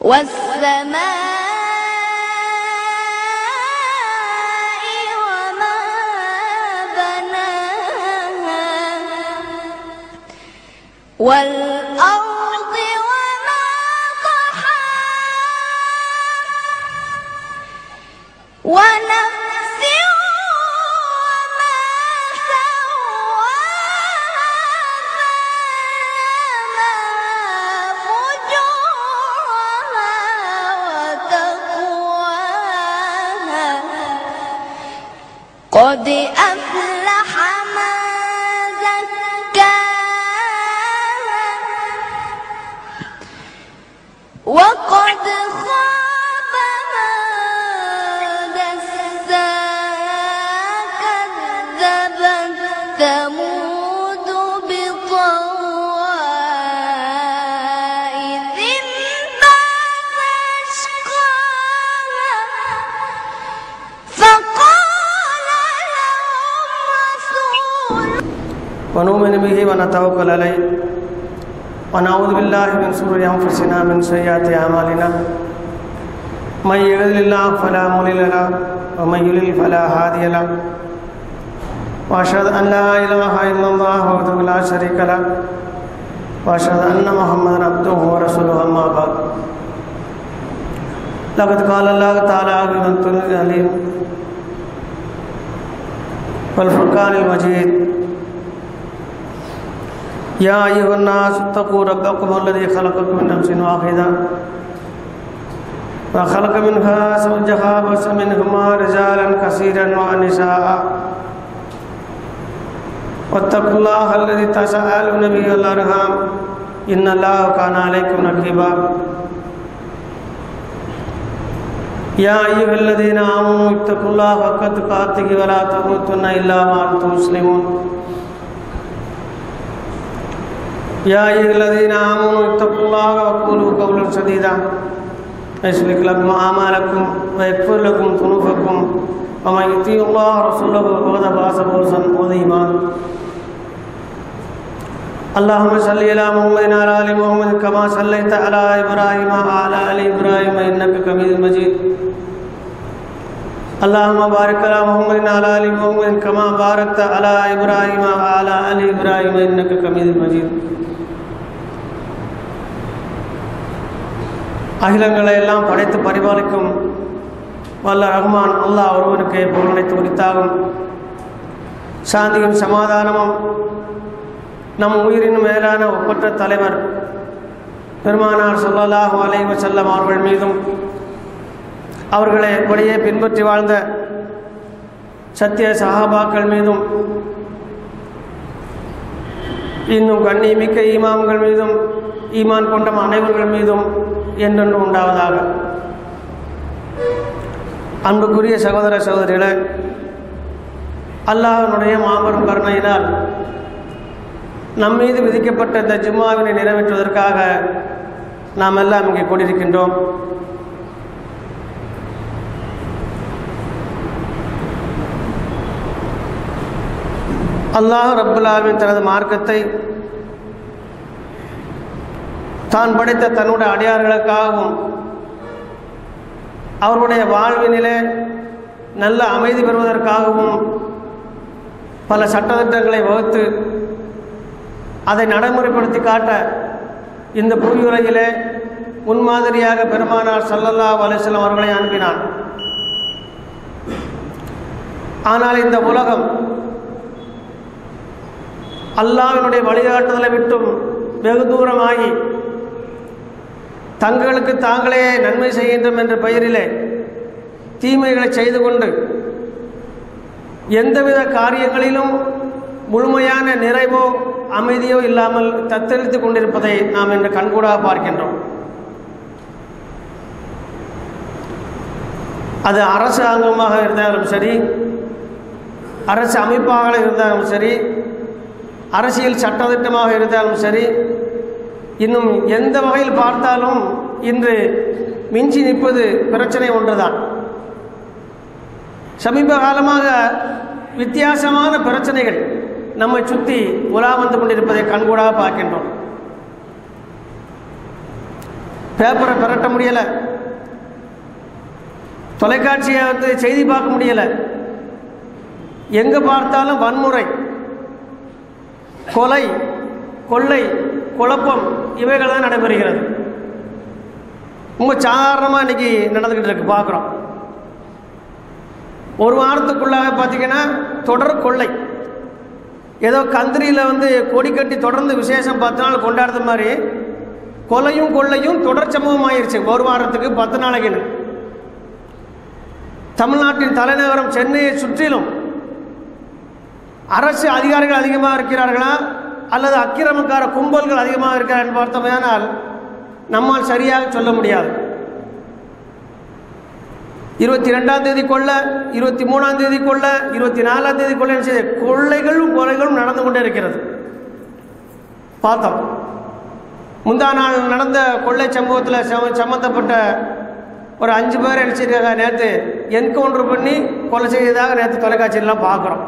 والسماء وما بناها والأرض وما طحاها ونفس وما سواها فألهمها فجورها وتقواها قد أفلح من زكاها وقد خاب من دساها كذبت ثمود بطوائف بعد أشقاها فقال لهم رسول ونؤمن به ونتوكل عليه ونعوذ بالله من شرور انفسنا من سيئات اعمالنا من يهد الله فلا مضل له ومن يضلل فلا هادي له واشهد ان لا اله الا الله وحده لا شريك له واشهد ان محمدا عبده ورسوله اما بعد لقد قال الله تعالى في القران العليم والفرقان المجيد يا أيها الناس اتقوا ربكم الذي خلقكم من نفس واحدة وخلق منها زوجها وبث منهما رجالا كثيرا ونساء واتقوا الله الذي تساءلون به والأرحام إن الله كان عليكم رقيبا يا أيها الذين آمنوا اتقوا الله حق تقاته ولا تموتن إلا وأنتم مسلمون يا أيها الذين آمنوا اتقوا الله وقولوا قولا سديدا يصلح لكم أعمالكم ويغفر لكم ذنوبكم ومن يطيع الله ورسوله فقد فاز فوزا عظيما اللهم صل على محمد وعلى ال محمد كما صليت على ابراهيم وعلى ال ابراهيم انك حميد مجيد اللهم بارك على محمد وعلى ال محمد كما باركت على ابراهيم وعلى ال ابراهيم انك حميد مجيد அகிலங்களை எல்லாம் படைத்து பரிபாலிக்கும் வல்ல ரஹ்மான் அல்லாஹ் ஒருவனுக்கு புகழனைத்து உரித்தாகும் சாந்தியும் சமாதானமும் நம் உயிரின் மேலான ஒப்பற்ற தலைவர் பெருமானார் சொல்லலாஹு அலைவ செல்லம் அவர்கள் மீதும் அவர்களை எப்படியே பின்பற்றி வாழ்ந்த சத்திய சஹாபாக்கள் மீதும் இன்னும் கண்ணிமிக்க ஈமாம்கள் மீதும் ஈமான் கொண்ட அனைவர்கள் மீதும் என்றென்று உண்டாவதாக அன்புக்குரிய சகோதர சகோதரிகளே அல்லாஹனுடைய மாபெரும் கருணையினால் நம் மீது விதிக்கப்பட்ட இந்த ஜும்மாவினை நிறைவேற்றுவதற்காக நாம் எல்லாம் இங்கே கூடியிருக்கின்றோம் அல்லாஹ் ரப்புல்லாவின் தனது மார்க்கத்தை தான் படைத்த தன்னுடைய அடியார்களுக்காகவும் அவர்களுடைய வாழ்வினிலே நல்ல அமைதி பெறுவதற்காகவும் பல சட்டத்திட்டங்களை வகுத்து அதை நடைமுறைப்படுத்தி காட்ட இந்த புவியுலகிலே முன்மாதிரியாக பெருமானார் சல்லல்லா அலிஸ்லாம் அவர்களை அனுப்பினான் ஆனால் இந்த உலகம் அல்லாவினுடைய வழிகாட்டுதலை விட்டும் வெகு தூரமாகி தங்களுக்கு தாங்களே நன்மை செய்கின்றோம் என்ற பெயரிலே தீமைகளை செய்து கொண்டு எந்தவித காரியங்களிலும் முழுமையான நிறைவோ அமைதியோ இல்லாமல் தத்தளித்து கொண்டிருப்பதை நாம் இன்று கண்கூடாக பார்க்கின்றோம் அது அரசாங்கமாக இருந்தாலும் சரி அரசு அமைப்பாக இருந்தாலும் சரி அரசியல் சட்டத்திட்டமாக இருந்தாலும் சரி இன்னும் எந்த வகையில் பார்த்தாலும் இன்று மிஞ்சி நிற்பது பிரச்சனை ஒன்றுதான் சமீப காலமாக வித்தியாசமான பிரச்சனைகள் நம்மை சுற்றி உலா வந்து கொண்டிருப்பதை கண்கூடாக பார்க்கின்றோம் பேப்பரை பிரட்ட முடியலை தொலைக்காட்சியை வந்து செய்தி பார்க்க முடியலை எங்கே பார்த்தாலும் வன்முறை கொலை கொள்ளை குழப்பம் இவைகள் தான் நடைபெறுகிறது ரொம்ப சாதாரணமாக இன்னைக்கு நடந்துக்கிட்டு இருக்கு பார்க்குறோம் ஒரு வாரத்துக்குள்ளாக பார்த்தீங்கன்னா தொடர் கொள்ளை ஏதோ கந்திரியில் வந்து கொடி கட்டி தொடர்ந்து விசேஷம் பத்து நாள் கொண்டாடுற மாதிரி கொலையும் கொள்ளையும் தொடர் சம்பவம் ஆயிருச்சு ஒரு வாரத்துக்கு பத்து நாளைக்குன்னு தமிழ்நாட்டின் தலைநகரம் சென்னையை சுற்றிலும் அரசு அதிகாரிகள் அதிகமாக இருக்கிறார்களா அல்லது அக்கிரமக்கார கும்பல்கள் அதிகமாக இருக்கிறார்கள் பார்த்தோமேனால் நம்மால் சரியாக சொல்ல முடியாது இருபத்தி ரெண்டாம் தேதி கொள்ள இருபத்தி மூணாம் தேதி கொள்ள இருபத்தி நாலாம் தேதி கொள்ள என்ன செய்யுது? கொள்ளைகளும் கொலைகளும் நடந்து கொண்டே இருக்கிறது பார்த்தோம் முந்தா நாள் நடந்த கொள்ளை சம்பவத்தில் சம சம்மந்தப்பட்ட ஒரு அஞ்சு பேர் என்ன செய்யிருக்காங்க நேற்று என்கவுண்டர் பண்ணி கொலை செய்ததாக நேற்று தொலைக்காட்சியெல்லாம் பார்க்குறோம்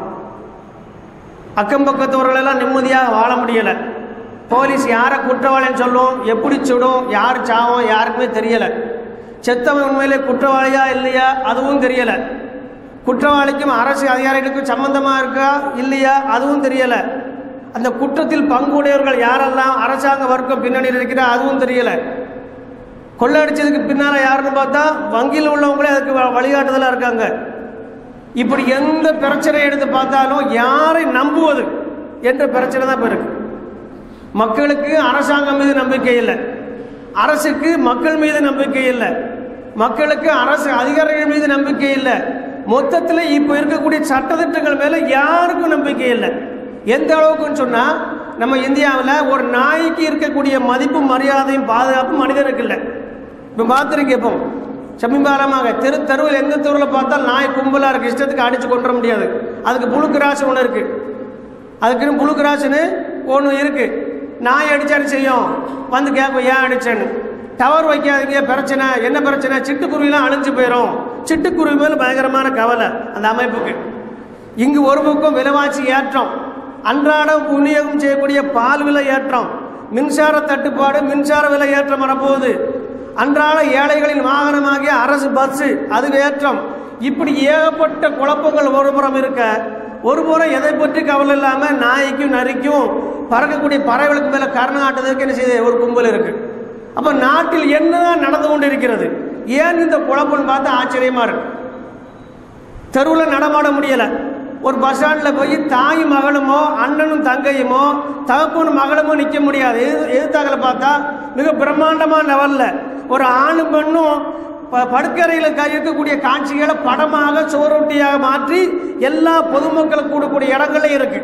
அக்கம் பக்கத்தவர்களெல்லாம் நிம்மதியாக வாழ முடியலை போலீஸ் யாரை குற்றவாளின்னு சொல்லும் எப்படி சுடும் யார் சாவும் யாருக்குமே தெரியலை செத்தவன் உண்மையிலே குற்றவாளியா இல்லையா அதுவும் தெரியலை குற்றவாளிக்கும் அரசு அதிகாரிகளுக்கும் சம்பந்தமாக இருக்கா இல்லையா அதுவும் தெரியலை அந்த குற்றத்தில் பங்குடையவர்கள் யாரெல்லாம் அரசாங்க வர்க்கம் பின்னணியில் இருக்கிறா அதுவும் தெரியலை கொள்ளடிச்சதுக்கு பின்னால் யாருன்னு பார்த்தா வங்கியில் உள்ளவங்களே அதுக்கு வ- வழிகாட்டுதலாக இருக்காங்க இப்படி எந்த பிரச்சனை எடுத்து பார்த்தாலும் யாரை நம்புவது என்ற பிரச்சனை தான் இப்போ இருக்கு மக்களுக்கு அரசாங்கம் மீது நம்பிக்கை இல்லை அரசுக்கு மக்கள் மீது நம்பிக்கை இல்லை மக்களுக்கு அரசு அதிகாரிகள் மீது நம்பிக்கை இல்லை மொத்தத்தில் இப்போ இருக்கக்கூடிய சட்டத்திட்டங்கள் மேலே யாருக்கும் நம்பிக்கை இல்லை எந்த அளவுக்குன்னு சொன்னால் நம்ம இந்தியாவில் ஒரு நாய்க்கு இருக்கக்கூடிய மதிப்பும் மரியாதையும் பாதுகாப்பும் மனிதனுக்கு இல்லை இப்போ பார்த்துருக்கேன் இப்போ சமீபகாலமாக தெரு தெருவில் எந்த தெருவில் பார்த்தாலும் நாய் கும்பலாக இருக்குது இஷ்டத்துக்கு அடித்து கொண்டுற முடியாது அதுக்கு புழுக்கு ராசி ஒன்று இருக்குது அதுக்குன்னு புழுக்கு ராசின்னு ஒன்று இருக்குது நாய் அடிச்சாரு செய்யும் வந்து கேட்கும் ஏன் அடிச்சேன்னு டவர் வைக்காதீங்க பிரச்சனை என்ன பிரச்சனை சிட்டுக்குருவிலாம் அழிஞ்சு போயிடும் சிட்டுக்குருவி மேலே பயங்கரமான கவலை அந்த அமைப்புக்கு இங்கு ஒரு பக்கம் விலைவாசி ஏற்றம் அன்றாடம் விநியோகம் செய்யக்கூடிய பால் விலை ஏற்றம் மின்சார தட்டுப்பாடு மின்சார விலை ஏற்றம் வரப்போகுது அன்றாட ஏழைகளின் வாகனமாகிய அரசு பஸ்ஸு அது ஏற்றம் இப்படி ஏகப்பட்ட குழப்பங்கள் ஒரு புறம் இருக்க ஒரு புறம் எதை பற்றி கவலை இல்லாமல் நாய்க்கும் நரிக்கும் பறக்கக்கூடிய பறவைகளுக்கு மேலே கருணை ஆட்டுறதுக்கு என்ன செய்யுது ஒரு கும்பல் இருக்கு அப்போ நாட்டில் என்னதான் நடந்து கொண்டு இருக்கிறது ஏன் இந்த குழப்பம்னு பார்த்தா ஆச்சரியமா இருக்கு தெருவில் நடமாட முடியலை ஒரு பஸ் ஸ்டாண்டில் போய் தாய் மகளுமோ அண்ணனும் தங்கையுமோ தகப்பனும் மகளுமோ நிற்க முடியாது எது எதிர்த்தாக்கல பார்த்தா மிக பிரம்மாண்டமான லெவலில் ஒரு ஆணும் பெண்ணும் ப படுக்கறையில் க இருக்கக்கூடிய காட்சிகளை படமாக சுவரொட்டியாக மாற்றி எல்லா பொதுமக்களும் கூடக்கூடிய இடங்கள்ல இருக்கு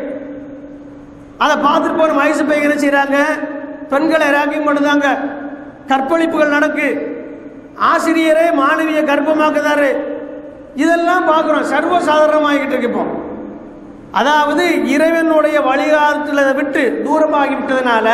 அதை பார்த்துட்டு போன வயசு பையன் என்ன செய்கிறாங்க பெண்களை ரேக்கிங் பண்ணுதாங்க கற்பழிப்புகள் நடக்கு ஆசிரியரே மாணவியை கர்ப்பமாக்குதாரு இதெல்லாம் பார்க்குறோம் சர்வசாதாரணமாகிட்டு இருக்கு இப்போ அதாவது இறைவனுடைய வழிகாட்டுதலை விட்டு தூரமாகி விட்டதுனால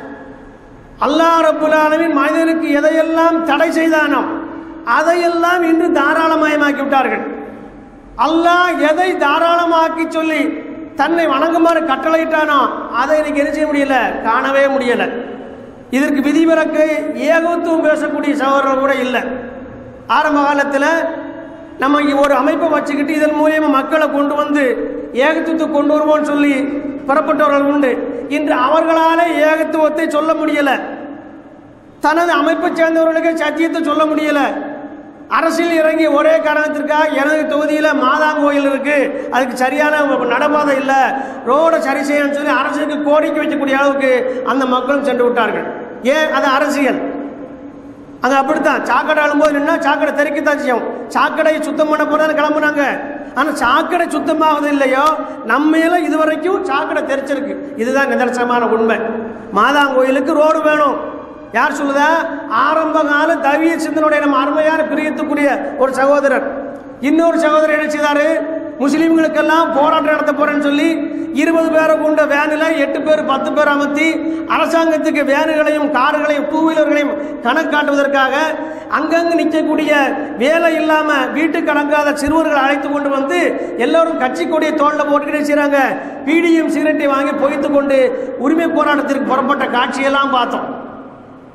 அல்லாஹ் ரப்புல் ஆலமீன் மனிதனுக்கு எதையெல்லாம் தடை செய்தானோ அதையெல்லாம் இன்று தாராளமயமாக்கி விட்டார்கள் அல்லாஹ் எதை தாராளமாக்கி சொல்லி தன்னை வணங்குமாறு கட்டளையிட்டானோ அதை இன்னைக்கு என்ன செய்ய முடியல காணவே முடியல இதற்கு விதிவிலக்கு ஏகத்துவம் பேசக்கூடிய சகோதரர் கூட இல்லை ஆரம்ப காலத்தில் நம்ம இங்க ஒரு அமைப்பை வச்சுக்கிட்டு இதன் மூலியமா மக்களை கொண்டு வந்து ஏகத்துவத்தை கொண்டு வருவோம்னு சொல்லி புறப்பட்டவர்கள் உண்டு இன்று அவர்களாலே ஏகத்துவத்தை சொல்ல முடியல தனது அமைப்பை சேர்ந்தவர்களுக்கு சத்தியத்தை சொல்ல முடியல அரசியல் இறங்கி ஒரே காரணத்திற்காக எனது தொகுதியில் மாதாங்கோயில் இருக்கு அதுக்கு சரியான நடபாதை இல்லை ரோடை சரி செய்யணும்னு சொல்லி அரசுக்கு கோரிக்கை வைக்கக்கூடிய அளவுக்கு அந்த மக்களும் சென்று விட்டார்கள் ஏன் அது அரசியல் அங்க அப்படித்தான் சாக்கடை அழும்போது நின்னா சாக்கடை தெறிக்கத்தான் செய்யும் சாக்கடையை சுத்தம் பண்ண போறதுன்னு கிளம்புனாங்க ஆனா சாக்கடை சுத்தமாவது இல்லையோ நம்மையில இதுவரைக்கும் சாக்கடை தெரிச்சிருக்கு இதுதான் நிதர்சனமான உண்மை மாதாங்கோயிலுக்கு ரோடு வேணும் யார் சொல்லுதா ஆரம்ப கால தவிய சிந்தனுடைய நம்ம அருமையான பிரியத்துக்குரிய ஒரு சகோதரர் இன்னொரு சகோதரர் என்ன செய்தாரு முஸ்லீம்களுக்கெல்லாம் போராட்டம் நடத்த போறேன்னு சொல்லி இருபது பேரை கொண்ட வேனில் எட்டு பேர் பத்து பேர் அமர்த்தி அரசாங்கத்துக்கு வேனுகளையும் கார்களையும் டூ வீலர்களையும் கணக்காட்டுவதற்காக அங்கங்கு நிற்கக்கூடிய வேலை இல்லாம வீட்டுக்கு அடங்காத சிறுவர்களை அழைத்து கொண்டு வந்து எல்லோரும் கட்சி கொடியை தோல்ல போட்டுக்கிட்டே செய்றாங்க பீடியும் சிகரெட்டை வாங்கி பொய்த்து கொண்டு உரிமை போராட்டத்திற்கு புறப்பட்ட காட்சியெல்லாம் பார்த்தோம்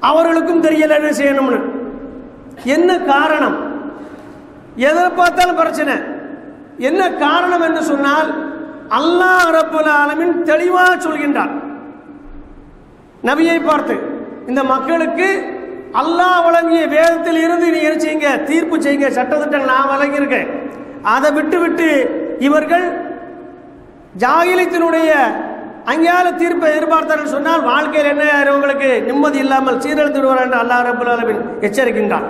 அவர்களுக்கும் தெரியல என்ன செய்யணும்னு என்ன காரணம் எதை பார்த்தாலும் பிரச்சனை என்ன காரணம் என்று சொன்னால் அல்லாஹ் ரப்பல் ஆலமீன் தெளிவாக சொல்கின்றான் நபியை பார்த்து இந்த மக்களுக்கு அல்லாஹ் வழங்கிய வேதத்தில் இருந்து நீ என்ன செய்யுங்க தீர்ப்பு செய்யுங்க சட்டத்திட்டங்கள் நான் வழங்கியிருக்கேன் அதை விட்டு விட்டு இவர்கள் ஜாகிலித்தினுடைய அங்கேயால தீர்ப்பை எதிர்பார்த்தார்கள் சொன்னால் வாழ்க்கையில் என்ன ஆயிரும் உங்களுக்கு நிம்மதி இல்லாமல் சீரழித்து விடுவார் என்று அல்லாஹ் ரபுல் ஆலமீன் எச்சரிக்கின்றான்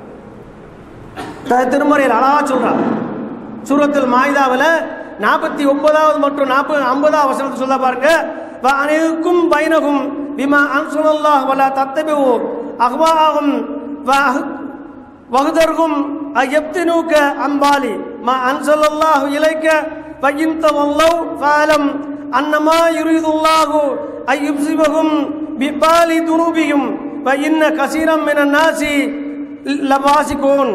த- திருமறையில் அழகா சொல்றான் சூரத்தில் மாயுதாவில் நாற்பத்தி ஒன்பதாவது மற்றும் நாற்பது ஐம்பதாவது வசனத்தை சொல்ல பாருங்க வ அனைக்கும் பைனகும் பிமா அன்சுல்லாஹ் வலா தத்தபிவு அஹ்வாகும் வ அஹ்- வகுதர்கும் அய்யப்தினூக்க அம்பாலி மா அன்சல்லாஹு இலைக்க வயின் தவல்லவ் ஃபாலம் அன்னமா யுரிதுல்லாஹு அய்யுப்சிபகும் பிபாலி துனூபியும் வ இன்ன கசீரம் மின நாசி லபாசிகூன்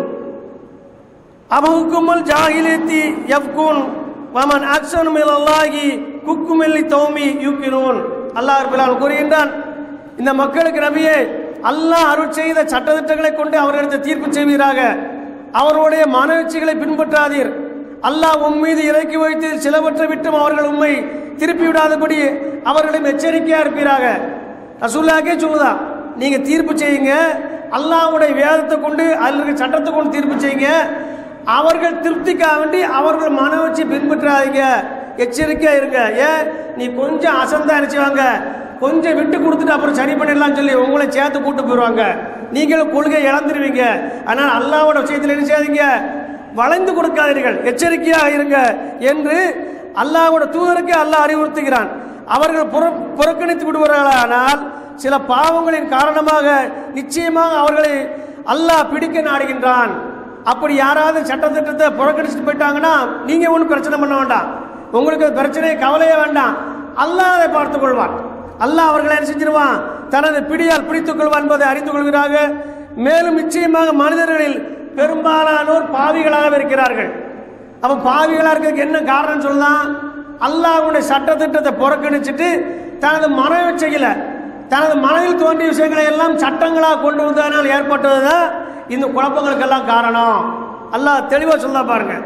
அபகுக்குமல் ஜாகிலியத்தி யப்கூன் வமன் அக்ஷன் மிலல்லாகி குக்குமில்லி தௌமி யூக்கினூன் அல்லாஹ் ரபிலால் கூறுகின்றான் இந்த மக்களுக்கு நபியே அல்லாஹ் அருள் செய்த சட்டத்திட்டங்களை கொண்டு அவர்களுக்கு தீர்ப்பு செய்வீராக அவர்களுடைய மனவீழ்ச்சிகளை பின்பற்றாதீர் அல்லாஹ் உம் மீது இறக்கி வைத்து சிலவற்றை விட்டும் அவர்கள் உம்மை திருப்பி விடாதபடி அவர்களிடம் எச்சரிக்கையா இருப்பீராக ரசூல்லாக்கே சொல்லுதா நீங்க தீர்ப்பு செய்யுங்க அல்லாஹ்வுடைய வேதத்தை கொண்டு அதில் இருக்க சட்டத்தை கொண்டு தீர்ப்பு செய்யுங்க அவர்கள் திருப்திக்காக வேண்டி அவர்கள் மன வச்சு பின்பற்றாதீங்க எச்சரிக்கையா இருங்க ஏன் நீ கொஞ்சம் அசந்தா நினைச்சுவாங்க கொஞ்சம் விட்டு கொடுத்துட்டு அப்புறம் சரி பண்ணிடலாம்னு சொல்லி உங்களை சேர்த்து கூட்டு போயிடுவாங்க நீங்களும் கொள்கை இழந்துருவீங்க ஆனால் அல்லாவோட விஷயத்தில் என்ன செய்யாதீங்க வளைந்து கொடுக்காதீர்கள் எச்சரிக்கையாக இருங்க என்று அல்லாஹ்வோட தூதருக்கு அல்லாஹ் அறிவுறுத்துகிறான் அவர்கள் புற புறக்கணித்து விடுவார்களானால் சில பாவங்களின் காரணமாக நிச்சயமாக அவர்களை அல்லாஹ் பிடிக்க நாடுகின்றான் அப்படி யாராவது சட்டத்திட்டத்தை புறக்கணிச்சுட்டு போயிட்டாங்கன்னா நீங்க ஒன்றும் பிரச்சனை பண்ண வேண்டாம் உங்களுக்கு அது பிரச்சனையை கவலையே வேண்டாம் அல்லாஹ் அதை பார்த்துக் கொள்வான் அல்லாஹ் அவர்களை என்ன செஞ்சிருவான் தனது பிடியால் பிடித்துக் கொள்வான் என்பதை அறிந்து கொள்கிறார்கள் மேலும் நிச்சயமாக மனிதர்களில் பெரும்பாலானோர் பாவிகளாக இருக்கிறார்கள் அப்ப பாவிகளா இருக்கிறதுக்கு என்ன காரணம் சொல்லலாம் அல்லாஹ்வுடைய சட்டத்திட்டத்தை புறக்கணிச்சிட்டு தனது மனவை செய்யல தனது மனதில் தோன்றிய விஷயங்களை எல்லாம் சட்டங்களாக கொண்டு வந்ததனால் ஏற்பட்டதுதான் இந்த குழப்பங்களுக்கெல்லாம் காரணம் அல்லாஹ் தெளிவா சொல்ல பாருங்க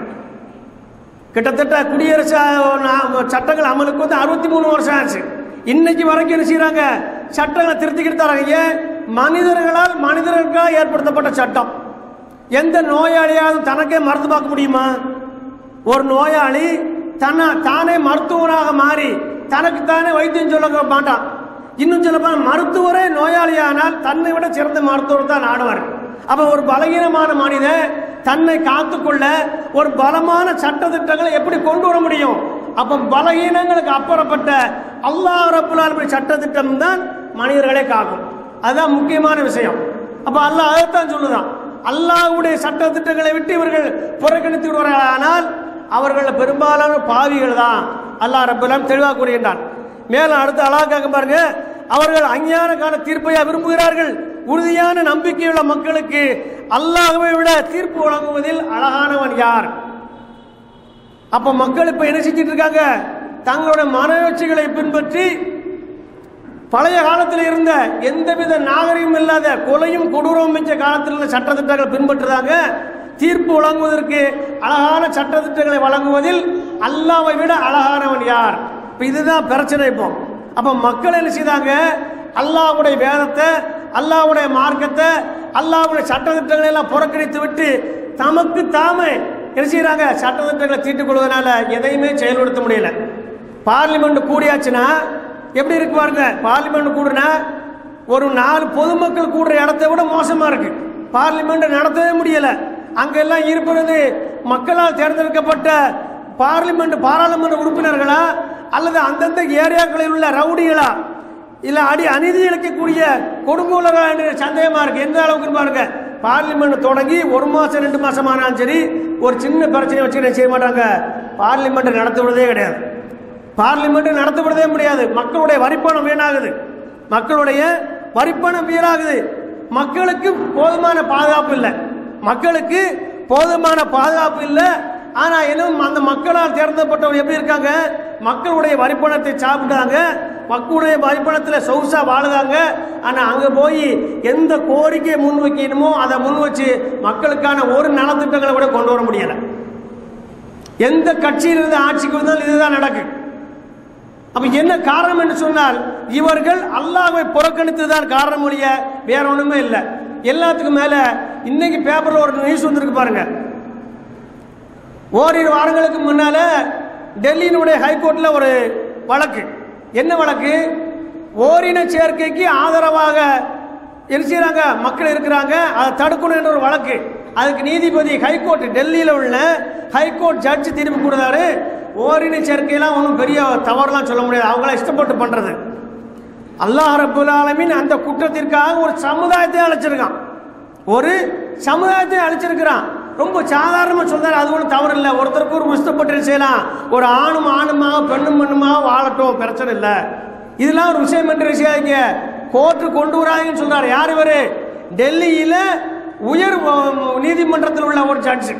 கிட்டத்தட்ட குடியரசு அஹ், நா- சட்டங்கள் அமலுக்கு வந்து அறுபத்தி மூணு வருஷம் ஆச்சு இன்னைக்கு வரைக்கும் என்ன செய்றாங்க சட்டங்களை திருத்திக்கிட்டு தராங்க ஏன் மனிதர்களால் மனிதர்களுக்காக ஏற்படுத்தப்பட்ட சட்டம் எந்த நோயாளியாவது தனக்கே மருந்து பார்க்க முடியுமா ஒரு நோயாளி தன்னை தானே மருத்துவராக மாறி தனக்கு தானே வைத்தியம் சொல்ல மாட்டான் இன்னும் சொல்ல மருத்துவரே நோயாளியானால் தன்னை விட சிறந்த மருத்துவர் தான் நாடுவார் அப்ப ஒரு பலகீனமான மனிதன் தன்னை காத்துக்கொள்ள ஒரு பலமான சட்டத்திட்டங்களை எப்படி கொண்டு வர முடியும் அப்ப பலகீனங்களுக்கு அப்புறப்பட்ட அல்லாஹ் ரப்புல் ஆலமீன் சட்டத்திட்டம் தான் மனிதர்களை காக்கும் அதுதான் முக்கியமான விஷயம் அப்ப அல்லாஹ் அதைத்தான் சொல்லுதான் அல்லாஹ்வுடைய சட்டத்திட்டங்களை விட்டு இவர்கள் புறக்கணித்து விடுவார்களானால் அவர்கள் பெரும்பாலான பாவிகள் தான் அல்லாஹ் ரப்பெல்லாம் தெளிவாக கூறுகின்றான் மேலும் அடுத்து அழகாக பாருங்க அவர்கள் அஞ்ஞான கால தீர்ப்பையா விரும்புகிறார்கள் உறுதியான நம்பிக்கையுள்ள மக்களுக்கு அல்லாஹ்வை விட தீர்ப்பு வழங்குவதில் அழகானவன் யார் அப்ப மக்கள் இப்ப என்ன செஞ்சிட்டு இருக்காங்க தங்களுடைய மனவட்சிகளை பின்பற்றி பழைய காலத்தில் இருந்த எந்தவித நாகரிகம் இல்லாத கொலையும் கொடூரமும் மிக்க காலத்தில் இருந்த சட்டத்திட்டங்களை பின்பற்றுறாங்க தீர்ப்பு வழங்குவதற்கு அழகான சட்டத்திட்டங்களை வழங்குவதில் அல்லாவை விட அழகானவன் யார் இப்ப இதுதான் பிரச்சனை இப்போ அப்ப மக்கள் என்ன செய்தாங்க அல்லாஹ்வுடைய வேதத்தை அல்லாஹ்வுடைய மார்க்கத்தை அல்லாஹ்வுடைய சட்டத்திட்டங்களை எல்லாம் புறக்கணித்து விட்டு தமக்கு தாமே என்ன செய்யறாங்க சட்டத்திட்டங்களை தீட்டுக் கொள்வதனால எதையுமே செயல்படுத்த முடியல பார்லிமெண்ட் கூடியாச்சுன்னா எப்படி இருக்கு பாருங்க பார்லிமெண்ட் கூடுனா ஒரு நாலு பொதுமக்கள் கூடுற இடத்தை விட மோசமா இருக்கு பார்லிமெண்ட் நடத்தவே முடியல அங்கெல்லாம் இருப்பது மக்களால் தேர்ந்தெடுக்கப்பட்ட பார்லிமெண்ட் பாராளுமன்ற உறுப்பினர்களா அல்லது அந்தந்த ஏரியாக்களில் உள்ள ரவுடிகளா இல்ல அடி அநீதி இழைக்கக்கூடிய கொடுங்கோலர்களா என்ற சந்தேகமா இருக்கு எந்த அளவுக்கு பாருங்க பார்லிமெண்ட் தொடங்கி ஒரு மாசம் ரெண்டு மாசம் ஆனாலும் சரி ஒரு சின்ன பிரச்சனை வச்சு என்ன செய்ய மாட்டாங்க பார்லிமெண்ட் நடத்துவதே கிடையாது பார்லிமெண்ட் நடத்தப்படவே முடியாது மக்களுடைய வரிப்பணம் வீணாகுது மக்களுடைய வரிப்பணம் வீணாகுது மக்களுக்கு போதுமான பாதுகாப்பு இல்லை மக்களுக்கு போதுமான பாதுகாப்பு இல்லை ஆனா இன்னும் அந்த மக்களால் தேர்ந்தப்பட்டவங்க எப்படி இருக்காங்க மக்களுடைய வரிப்பணத்தை சாப்பிட்டாங்க மக்களுடைய வரிப்பணத்தில் சொகுசா வாழுதாங்க ஆனா அங்க போய் எந்த கோரிக்கையை முன் வைக்கணுமோ அதை முன் வச்சு மக்களுக்கான ஒரு நலத்திட்டங்களை கூட கொண்டு வர முடியல எந்த கட்சியிலிருந்து ஆட்சிக்கு வந்தாலும் இதுதான் நடக்கும் அப்ப என்ன காரணம் என்று சொன்னால் இவர்கள் அல்லாஹ்வை புறக்கணித்ததுதான் காரணம் ஒழிய வேற ஒண்ணுமே இல்லை எல்லாத்துக்கும் மேல இன்னைக்கு பேப்பர்ல ஒரு நியூஸ் வந்திருக்கு பாருங்க ஓரிரு வாரங்களுக்கு முன்னால டெல்லியினுடைய ஹைகோர்ட்ல ஒரு வழக்கு என்ன வழக்கு ஓரின சேர்க்கைக்கு ஆதரவாக என்ன செய்றாங்க மக்கள் இருக்கிறாங்க அதை தடுக்கணும் என்ற ஒரு வழக்கு அதுக்கு நீதிபதி ஹைகோர்ட் டெல்லியில் உள்ள ஹைகோர்ட் ஜட்ஜ் தீர்ப்பு கொடுத்தாரு ஓரின சேர்க்கையெல்லாம் ஒன்றும் பெரிய தவறுலாம் சொல்ல முடியாது அவங்கள இஷ்டப்பட்டு பண்றது அல்லாஹ் ரப்புல் ஆலமீன் அந்த குற்றத்திற்காக ஒரு சமுதாயத்தை அழைச்சிருக்கான் ஒரு சமுதாயத்தை அழைச்சிருக்கிறான் ரொம்ப சாதாரணமா சொல்றாரு அது ஒன்றும் தவறு இல்லை ஒருத்தருக்கு ஒரு இஷ்டப்பட்டு செய்யலாம் ஒரு ஆணும் ஆணுமாக பெண்ணும் பெண்ணுமாக வாழட்டும் பிரச்சனை இல்லை இதெல்லாம் ஒரு விஷயம் என்று விஷயம் கோர்ட்டு கொண்டு வராங்கன்னு சொல்றாரு யார் இவரு டெல்லியில உயர் அஹ், நீதிமன்றத்தில் உள்ள ஒரு ஜட்ஜ்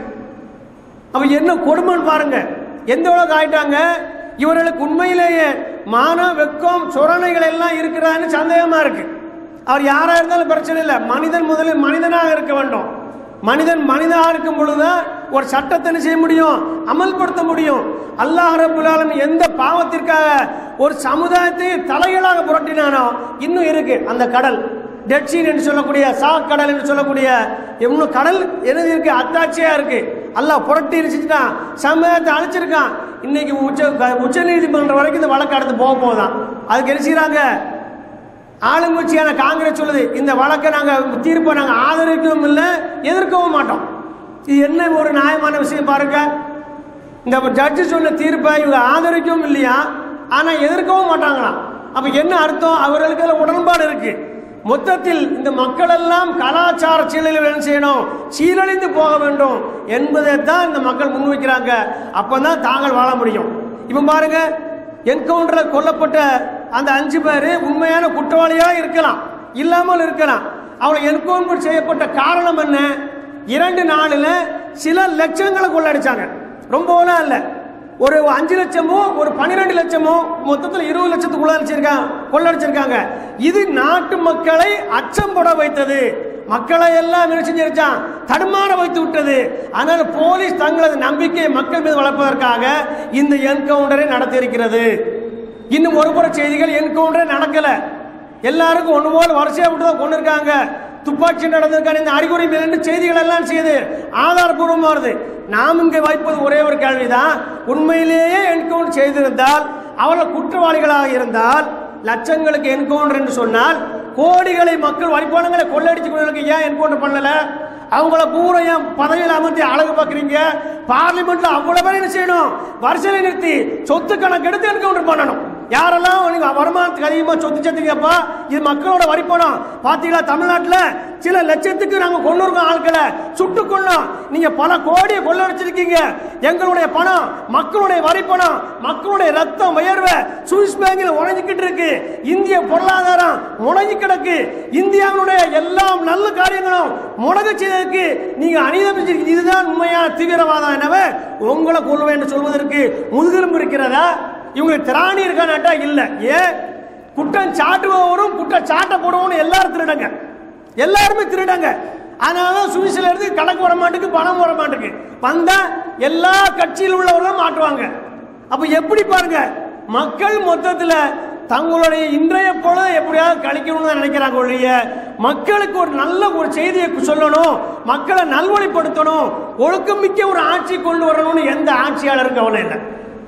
அப்ப என்ன கொடுமைன்னு பாருங்க எந்த அளவுக்கு ஆயிட்டாங்க இவர்களுக்கு உண்மையிலேயே மான வெக்கம் சொரணைகள் எல்லாம் இருக்கிறான்னு சந்தேகமா இருக்கு அவர் யாரா இருந்தாலும் பிரச்சனை இல்லை மனிதன் முதலில் மனிதனாக இருக்க வேண்டும் மனிதன் மனிதனாக இருக்கும் பொழுதுதான் ஒரு சட்டத்தை என்ன செய்ய முடியும் அமல்படுத்த முடியும் அல்லாஹ் ரப்புல் ஆலமீன் எந்த பாவத்திற்காக ஒரு சமுதாயத்தை தலைகளாக புரட்டினானோ இன்னும் இருக்கு அந்த கடல் டெட்சீன் என்று சொல்லக்கூடிய சா கடல் என்று சொல்லக்கூடிய இன்னும் கடல் என்னது இருக்கு அத்தாட்சியா இருக்கு அல்லாஹ் புரட்டி இருந்துச்சுட்டான் சமயத்தை அழைச்சிருக்கான் இன்னைக்கு உச்ச உச்ச நீதிமன்றம் வரைக்கும் இந்த வழக்கு அடுத்து போக போதான் அதுக்கு என்ன செய்றாங்க ஆளுங்கட்சியான காங்கிரஸ் சொல்லுது இந்த வழக்கை நாங்க தீர்ப்பை நாங்க ஆதரிக்கவும் இல்லை எதிர்க்கவும் மாட்டோம் இது என்ன ஒரு நியாயமான விஷயம் பாருங்க இந்த ஜட்ஜு சொன்ன தீர்ப்பை இவங்க ஆதரிக்கவும் இல்லையா ஆனா எதிர்க்கவும் மாட்டாங்களாம் அப்ப என்ன அர்த்தம் அவர்களுக்கு அதுல உடன்பாடு இருக்கு மொத்தத்தில் இந்த மக்கள் எல்லாம் கலாச்சார சீரழிவு என்ன செய்யணும் சீரழிந்து போக வேண்டும் என்பதை தான் இந்த மக்கள் முன்வைக்கிறாங்க அப்பதான் தாங்கள் வாழ முடியும் இப்ப பாருங்க என்கவுண்டர்ல கொல்லப்பட்ட அந்த அஞ்சு பேர் உண்மையான குற்றவாளியா இருக்கலாம் இல்லாமல் இருக்கலாம் அவளை என்கவுண்டர் செய்யப்பட்ட காரணம் என்ன இரண்டு நாளில் சில லட்சங்களை கொள்ளடிச்சாங்க ரொம்பலாம் இல்லை ஒரு அஞ்சு லட்சமோ ஒரு பன்னிரெண்டு லட்சமோ மொத்தத்தில் இருபது லட்சத்துக்குள்ள அடிச்சிருக்காங்க கொள்ளடிச்சிருக்காங்க இது நாட்டு மக்களை அச்சம் போட வைத்தது மக்களை எல்லாம் என்ன செஞ்சிருச்சான் தடுமாற வைத்து விட்டது அதனால போலீஸ் தங்களது நம்பிக்கையை மக்கள் மீது வளர்ப்பதற்காக இந்த என்கவுண்டரை நடத்தியிருக்கிறது இன்னும் ஒரு புற செய்திகள் என்கவுண்டரே நடக்கல எல்லாருக்கும் ஒண்ணு போல வரிசையா விட்டு தான் கொண்டு இருக்காங்க துப்பாக்கி நடந்திருக்கான இந்த அறிகுறி மேலிருந்து செய்திகள் எல்லாம் செய்து ஆதாரபூர்வமா வருது நாம் இங்கே வைப்பது ஒரே ஒரு கேள்விதான் உண்மையிலேயே என்கவுண்டர் செய்திருந்தால் அவர்கள் குற்றவாளிகளாக இருந்தால் லட்சங்களுக்கு என்கவுண்டர் என்று சொன்னால் கோடிகளை மக்கள் வரிப்பணங்களை கொள்ளடிச்சு கொண்டிருக்க ஏன் என்கவுண்டர் பண்ணல அவங்கள பூரா ஏன் பதவியில் அமர்த்தி அழகு பார்க்குறீங்க பார்லிமெண்ட்ல அவ்வளவு பேர் என்ன செய்யணும் வரிசையில் நிறுத்தி சொத்து கணக்கு எடுத்து என்கவுண்டர் பண்ணணும் யாரெல்லாம் நீங்க வருமானத்துக்கு அதிகமா சொத்து சேர்த்துக்கப்பா இது மக்களோட வரி பணம் பாத்தீங்களா தமிழ்நாட்டுல சில லட்சத்துக்கு நாங்க கொண்டு இருக்கோம் ஆட்களை சுட்டு கொள்ளோம் நீங்க பல கோடியை கொள்ளடிச்சிருக்கீங்க எங்களுடைய பணம் மக்களுடைய வரி பணம் மக்களுடைய ரத்தம் உயர்வை சுவிஸ் பேங்கில் உழைஞ்சிக்கிட்டு இருக்கு இந்திய பொருளாதாரம் முடங்கி கிடக்கு இந்தியாவினுடைய எல்லாம் நல்ல காரியங்களும் முடங்க செய்ததற்கு நீங்க அநீதம் இதுதான் உண்மையான தீவிரவாதம் எனவே உங்களை கொள்வேன் என்று சொல்வதற்கு முதுகெலும்பு இருக்கிறதா இவங்களுக்கு திராணி இருக்கானாட்டா இல்ல ஏன் குற்றம் சாட்டுபவரும் குற்றம் சாட்ட போடுவோம் எல்லாரும் திருடங்க எல்லாருமே திருடங்க அதனாலதான் சுவிஸ்ல இருந்து கணக்கு வர மாட்டுக்கு பணம் வர மாட்டுக்கு வந்தா எல்லா கட்சியில் உள்ளவர்களும் மாட்டுவாங்க அப்ப எப்படி பாருங்க மக்கள் மொத்தத்துல தங்களுடைய இன்றைய பொழுது எப்படியாவது கழிக்கணும்னு தான் நினைக்கிறாங்க ஒழிய மக்களுக்கு ஒரு நல்ல ஒரு செய்தியை சொல்லணும் மக்களை நல்வழிப்படுத்தணும் ஒழுக்கமிக்க ஒரு ஆட்சி கொண்டு வரணும்னு எந்த ஆட்சியாளரும் கவலை இல்லை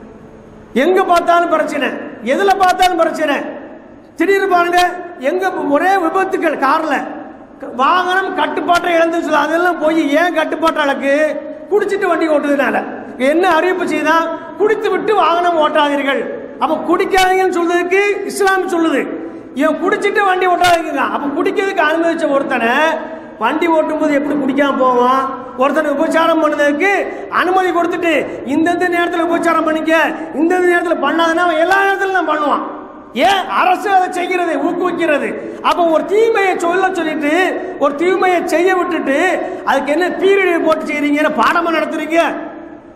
எங்க பார்த்தாலும் பிரச்சனை எதுல பார்த்தாலும் பிரச்சனை திடீர்னு பாருங்க எங்க ஒரே விபத்துக்கள் கார்ல வாகனம் கட்டுப்பாட்டை இழந்து சொல்ல அதெல்லாம் போய் ஏன் கட்டுப்பாட்டு அளக்கு குடிச்சிட்டு வண்டி ஓட்டுறதுனால என்ன அறிவிப்பு செய்தா குடித்து விட்டு வாகனம் ஓட்டாதீர்கள் அப்ப குடிக்காதீங்கன்னு சொல்றதுக்கு இஸ்லாம் சொல்லுது இவன் குடிச்சிட்டு வண்டி ஓட்டாதீங்க அப்ப குடிக்கிறதுக்கு அனுமதிச்ச ஒருத்தனை வண்டி ஓட்டும் போது எப்படி குடிக்காம போவான் ஒருத்தனை உபச்சாரம் பண்ணதுக்கு அனுமதி கொடுத்துட்டு இந்தந்த நேரத்தில் உபச்சாரம் பண்ணிக்க இந்தந்த நேரத்தில் பண்ணாதுன்னா அவன் எல்லா நேரத்திலும் தான் பண்ணுவான் ஏன் அரசு அதை செய்கிறது ஊக்குவிக்கிறது அப்போ ஒரு தீமையை சொல்ல சொல்லிட்டு ஒரு தீமையை செய்ய விட்டுட்டு அதுக்கு என்ன பீரியட் போட்டு செய்றீங்கன்னு பாடமா நடத்துறீங்க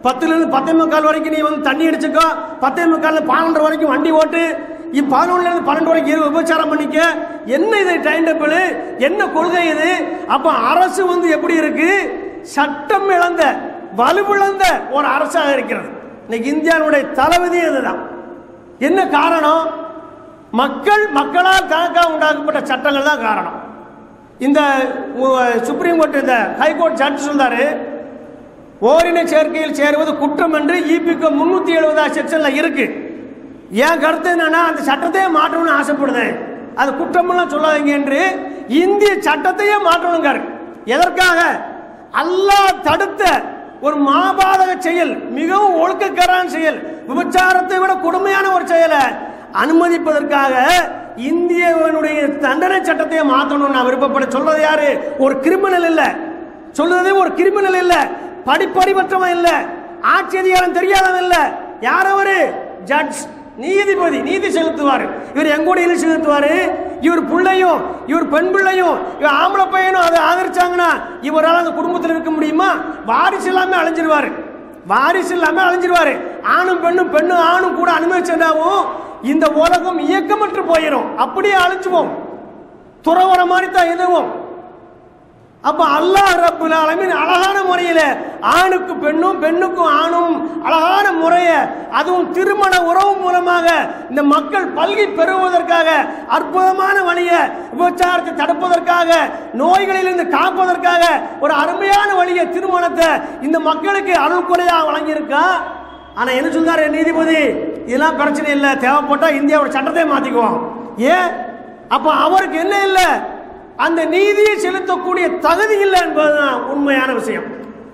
பத்துலேருந்து பத்தே முக்கால் வரைக்கும் நீ வந்து தண்ணி அடிச்சுக்கோ பத்தே முக்கால் பன்னெண்டு வரைக்கும் வண்டி ஓட்டு இப்போ பதினொன்றுலேருந்து பன்னெண்டு வரைக்கும் இரு விபச்சாரம் பண்ணிக்க என்ன இது டைம் டேபிள் என்ன கொள்கை இது அப்போ அரசு வந்து எப்படி இருக்கு சட்டம் இழந்த வலுவிழந்த ஒரு அரசாக இருக்கிறது இன்னைக்கு இந்தியாவுடைய தளபதி அதுதான் என்ன காரணம் மக்கள் மக்களால் தனக்காக உண்டாக்கப்பட்ட சட்டங்கள் தான் காரணம் இந்த உ- சுப்ரீம் கோர்ட் இந்த ஹைகோர்ட் ஜட்ஜ் சொல்றாரு ஓரின சேர்க்கையில் சேருவது குற்றம் என்று இபிக்கு முன்னூத்தி எழுபதாம் செக்ஷன்ல இருக்கு என் கருத்து என்னன்னா அந்த சட்டத்தையே மாற்றணும்னு ஆசைப்படுதேன் அது குற்றமெல்லாம் சொல்லாதீங்க என்று இந்திய சட்டத்தையே மாற்றணுங்காரு எதற்காக அல்லாஹ் தடுத்த ஒரு மாபாதக செயல் மிகவும் ஒழுக்கக்கரான செயல் விபச்சாரத்தை விட கொடுமையான ஒரு செயலை அனுமதிப்பதற்காக இந்தியவனுடைய தண்டனை சட்டத்தையே மாற்றணும்னு நான் விருப்பப்பட சொல்றது யாரு ஒரு கிரிமினல் இல்ல சொல்றதே ஒரு கிரிமினல் இல்ல படிப்பறிவற்றவன் இல்ல ஆட்சி அதிகாரம் தெரியாதவன் இல்ல யார் அவரு ஜட்ஜ் நீதிபதி நீதி செலுத்துவார் இவர் எங்கூட செலுத்துவாரு இவர் பிள்ளையும் இவர் பெண் பிள்ளையும் இவர் ஆம்பளை பையனும் அதை ஆதரிச்சாங்கன்னா இவரால் அந்த குடும்பத்தில் இருக்க முடியுமா வாரிசு எல்லாமே அழிஞ்சிருவாரு வாரிசு இல்லாம அழிஞ்சிருவாரு ஆணும் பெண்ணும் பெண்ணும் ஆணும் கூட அனுமதிச்சதாவும் இந்த உலகம் இயக்கமற்று போயிடும் அப்படியே அழிஞ்சுவோம் துறவர மாதிரி தான் இதுவும் அப்ப அல்லாஹ் ரப்புல் ஆலமீன் அழகான முறையில ஆணுக்கு பெண்ணும் பெண்ணுக்கும் ஆணும் அழகான முறைய அதுவும் திருமண உறவு மூலமாக இந்த மக்கள் பல்கி பெறுவதற்காக அற்புதமான வழியை விபச்சாரத்தை தடுப்பதற்காக நோய்களிலிருந்து காப்பதற்காக ஒரு அருமையான வழியை திருமணத்தை இந்த மக்களுக்கு அருள்குறையாக வழங்கியிருக்கா ஆனா என்ன சொல்றாரு நீதிபதி இதெல்லாம் பிரச்சனை இல்லை தேவைப்பட்டா இந்தியாவோட சட்டத்தை மாத்திக்குவோம் ஏன் அப்ப அவருக்கு என்ன இல்லை அந்த நீதியை செலுத்தக்கூடிய தகுதி இல்லை என்பதுதான் உண்மையான விஷயம்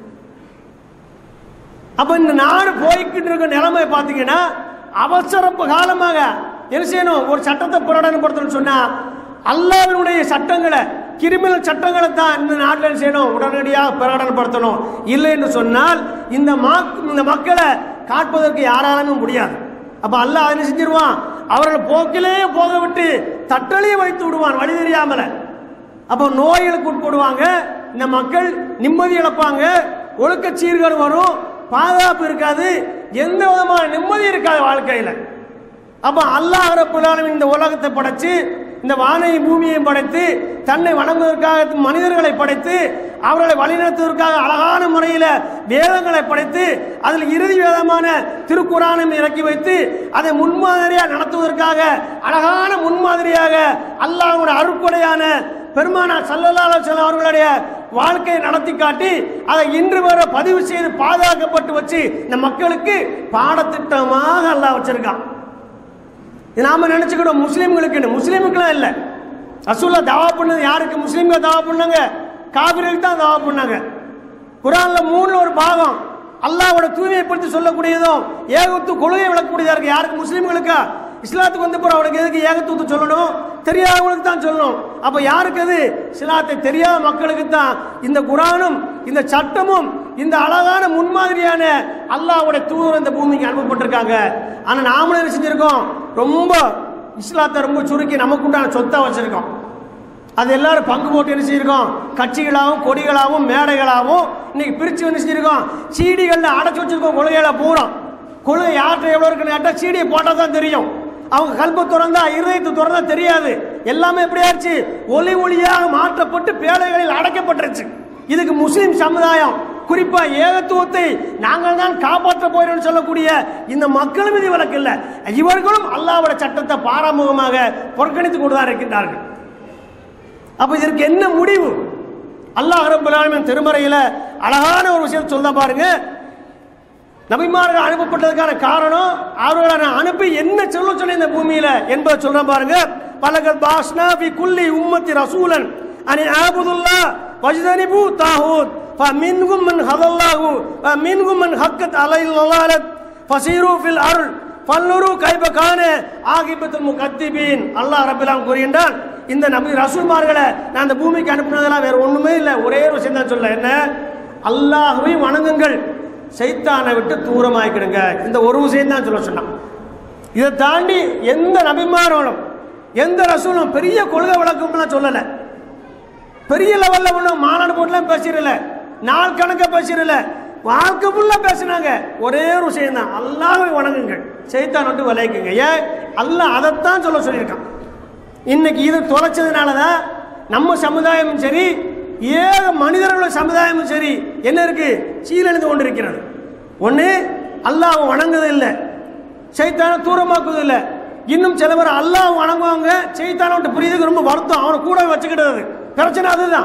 அப்ப இந்த நாடு போய்கிட்டு இருக்க நிலைமை பார்த்தீங்கன்னா அவசர காலமாக என்ன செய்யணும் ஒரு சட்டத்தை பிரகடனப்படுத்தணும்னு சொன்னா அல்லாவினுடைய சட்டங்களை கிரிமினல் சட்டங்களை தான் இந்த நாட்டில் என்ன செய்யணும் உடனடியாக பிரகடனப்படுத்தணும் இல்லை என்று சொன்னால் இந்த மக்- இந்த மக்களை காட்பதற்கு யாராலுமே முடியாது அப்ப அல்லாஹ் என்ன செஞ்சிருவான் அவர்கள் போக்கிலே போக விட்டு தட்டலையே வைத்து விடுவான் வழி தெரியாமல அப்போ நோய்களுக்கு உட்படுவாங்க இந்த மக்கள் நிம்மதி இழப்பாங்க ஒழுக்க சீர்கேடு வரும் பாதுகாப்பு இருக்காது எந்த விதமான நிம்மதி இருக்காது வாழ்க்கையில் அப்போ அல்லாஹ் ரப்புல் ஆலமீன் இந்த உலகத்தை படைச்சு இந்த வானையும் பூமியையும் படைத்து தன்னை வணங்குவதற்காக மனிதர்களை படைத்து அவர்களை வழிநடத்துவதற்காக அழகான முறையில் வேதங்களை படைத்து அதில் இறுதி வேதமான திருக்குறானும் இறக்கி வைத்து அதை முன்மாதிரியாக நடத்துவதற்காக அழகான முன்மாதிரியாக அல்லாஹ்வோட அருட்கொடையான பெருமானார் சல்லல்லா அலைஹி வஸல்லம் அவர்களுடைய வாழ்க்கையை நடத்தி காட்டி அதை இன்று வரை பதிவு செய்து பாதுகாக்கப்பட்டு வச்சு இந்த மக்களுக்கு பாடத்திட்டமாக அல்லாஹ் வச்சிருக்கான் இது நாம நினைச்சுக்கிட்டோம் முஸ்லீம்களுக்கு முஸ்லீமுக்குலாம் இல்லை ரசூல்லா தாவா பண்ணது யாருக்கு முஸ்லீம்கள் தாவா பண்ணாங்க காபிர்களுக்கு தான் தாவா பண்ணாங்க குரான்ல மூணுல ஒரு பாகம் அல்லாஹ்வோட தூய்மையை பற்றி சொல்லக்கூடியதும் ஏகத்து கொள்கையை விளக்கக்கூடியதா இருக்கு யாருக்கு முஸ்லீம்களுக்கா இஸ்லாத்துக்கு வந்து போற அவனுக்கு எதுக்கு ஏகத்துவத்தை சொல்லணும் தெரியாதவங்களுக்கு தான் சொல்லணும் அப்ப யாருக்கு அது இஸ்லாத்தை தெரியாத மக்களுக்கு தான் இந்த குரானும் இந்த சட்டமும் இந்த அழகான முன்மாதிரியான அல்லாஹ்வுடைய தூதர் இந்த பூமிக்கு அனுப்பப்பட்டிருக்காங்க ஆனா நாமளும் என்ன செஞ்சிருக்கோம் ரொம்ப இஸ்லாத்தை ரொம்ப சுருக்கி நமக்குண்டான சொத்தா வச்சிருக்கோம் அது எல்லாரும் பங்கு போட்டு என்ன செஞ்சிருக்கோம் கட்சிகளாகவும் கொடிகளாகவும் மேடைகளாகவும் இன்னைக்கு பிரிச்சு என்ன செஞ்சிருக்கோம் சீடிகளில் அடைச்சு வச்சிருக்கோம் கொள்கைகளை பூரா கொள்கை யார்கிட்ட எவ்வளோ இருக்குன்னு கேட்டால் சீடியை போட்டால் தான் தெரியும் அவங்க கல்ப திறந்தா இருதயத்தை திறந்தா தெரியாது எல்லாமே எப்படி ஆச்சு ஒளி ஒளியாக மாற்றப்பட்டு பேழைகளில் அடைக்கப்பட்டுருச்சு இதுக்கு முஸ்லிம் சமுதாயம் குறிப்பா ஏகத்துவத்தை நாங்கள் தான் காப்பாற்ற போகிறோம் சொல்லக்கூடிய இந்த மக்களும் இது விலக்கு இல்லை இவர்களும் அல்லாஹ்வோட சட்டத்தை பாராமுகமாக புறக்கணித்து கொண்டுதான் இருக்கின்றார்கள் அப்ப இதற்கு என்ன முடிவு அல்லாஹ் ரப்பல் ஆலமீன் திருமறையில அழகான ஒரு விஷயம் சொல்ல பாருங்க நபிமார்கள் அனுப்பப்பட்டதுக்கான காரணம் அவர்களை நான் அனுப்பி என்ன சொல்ல சொன்ன இந்த பூமியில என்பதை சொல்ற பாருங்க பலகத் பாஸ்னா பி குல்லி உம்மத்தி ரசூலன் அனி ஆபுதுல்லா வஜ்தனிபு தாஹூத் فمنهم من هدى الله ومنهم من حقت عليه الضلالة فسيروا في الأرض فانظروا كيف كان عاقبة المكذبين அல்லாஹ் ரப்பல் கூறுகின்றான் இந்த நபி ரசூல்மார்களை நான் இந்த பூமிக்கு அனுப்புனதெல்லாம் வேற ஒண்ணுமே இல்லை ஒரே ஒரு விஷயம் தான் சொல்ல என்ன அல்லாஹ்வை வணங்குங்கள் சைத்தானை விட்டு தூரமாக்கிடுங்க இந்த ஒரு விஷயம் தான் சொல்ல சொன்னான் இதை தாண்டி எந்த நபிமார்களும் எந்த ரசூலும் பெரிய கொள்கை விளக்கம்லாம் சொல்லலை பெரிய லெவலில் ஒன்றும் மாநாடு போட்டுலாம் பேசிடல நாள் கணக்க பேசிடல வாழ்க்கை ஃபுல்லா பேசினாங்க ஒரே ஒரு விஷயம் தான் அல்லாஹ்வை வணங்குங்கள் செய்தான் வந்து விளைக்குங்க ஏன் அல்லாஹ் அதைத்தான் சொல்ல சொல்லியிருக்கான் இன்னைக்கு இது தொலைச்சதுனால தான் நம்ம சமுதாயமும் சரி ஏக மனிதர்களோட சமுதாயமும் சரி என்ன இருக்கு சீரழிந்து கொண்டிருக்கிறது ஒன்று அல்லாஹ் வணங்குது இல்லை சைத்தான தூரமாக்குது இல்லை இன்னும் சில பேர் அல்லாஹ் வணங்குவாங்க சைத்தான விட்டு புரியுதுக்கு ரொம்ப வருத்தம் அவனை கூட வச்சுக்கிட்டது பிரச்சனை அதுதான்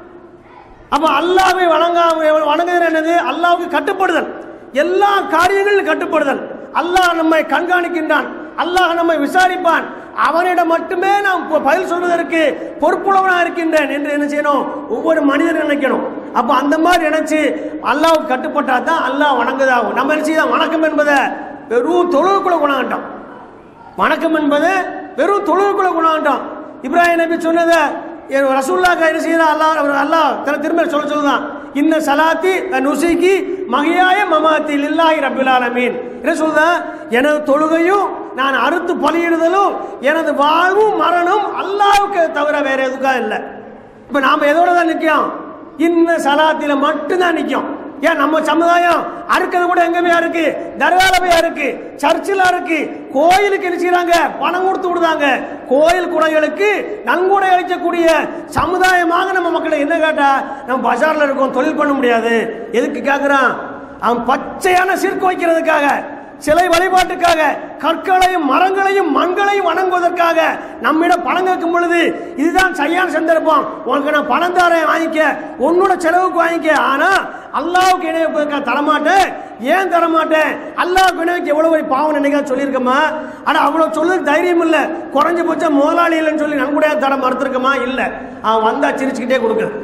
அப்ப அல்லாவை வணங்காம வணங்குதல் என்னது அல்லாவுக்கு கட்டுப்படுதல் எல்லா காரியங்களிலும் கட்டுப்படுதல் அல்லாஹ் நம்மை கண்காணிக்கின்றான் அல்லாஹ் நம்மை விசாரிப்பான் அவனிடம் மட்டுமே நாம் ப- பதில் சொல்வதற்கு பொறுப்புள்ளவனா இருக்கின்றேன் என்று என்ன செய்யணும் ஒவ்வொரு மனிதனும் நினைக்கணும் அப்ப அந்த மாதிரி நினைச்சு அல்லாவுக்கு கட்டுப்பட்டா தான் அல்லாஹ் வணங்குதாகும் நம்ம என்ன செய்ய வணக்கம் என்பதை வெறும் தொழுவுக்குள்ள குணாகட்டம் வணக்கம் என்பது வெறும் தொழுவுக்குள்ள குணாகட்டம் இப்ராஹிம் நபி சொன்னதை என் ரசூல்லாக்கு என்ன செய்யறா அல்லாஹ் அவர் அல்லாஹ் தன திரும்ப சொல்ல சொல்லுதான் இன்ன சலாத்தி நுசிக்கி மகியாய மமாத்தி லில்லாஹி ரப்பில் ஆலமீன் என்ன சொல்லுதா எனது தொழுகையும் நான் அறுத்து பலியிடுதலும் எனது வாழ்வும் மரணம் அல்லாஹ்வுக்கு தவிர வேற எதுக்கா இல்லை இப்ப நாம எதோட தான் நிற்கும் இன்ன சலாத்தில மட்டும்தான் நிற்கும் ஏன் நம்ம சமுதாயம் அறுக்கிறது கூட எங்கேயா இருக்கு தர்காலமையா இருக்கு சர்ச்சில் இருக்கு கோயிலுக்கு என்ன செய்றாங்க பணம் கொடுத்து விடுதாங்க கோயில் குடைகளுக்கு நன்கொடை அளிக்கக்கூடிய சமுதாயமாக நம்ம மக்களை என்ன கேட்டா நம்ம பஜார்ல இருக்கோம் தொழில் பண்ண முடியாது எதுக்கு கேட்குறான் அவன் பச்சையான சிற்கு வைக்கிறதுக்காக சிலை வழிபாட்டுக்காக கற்களையும் மரங்களையும் மண்களையும் வணங்குவதற்காக நம்மிடம் பணம் கேட்கும் பொழுது இதுதான் சரியான சந்தர்ப்பம் உனக்கு நான் பணம் தரேன் வாங்கிக்க உன்னோட செலவுக்கு வாங்கிக்க ஆனா அல்லாவுக்கு இணை வைப்பதற்காக தரமாட்டேன் ஏன் தரமாட்டேன் அல்லாவுக்கு இணை வைக்க எவ்வளவு பெரிய பாவம் நினைக்க சொல்லியிருக்கமா ஆனா அவ்வளவு சொல்லுறதுக்கு தைரியம் இல்ல குறைஞ்சபட்சம் முதலாளி இல்லைன்னு சொல்லி நன்கொடையா தர மறுத்திருக்கமா இல்ல அவன் வந்தா சிரிச்சுக்கிட்டே கொடுக்குறது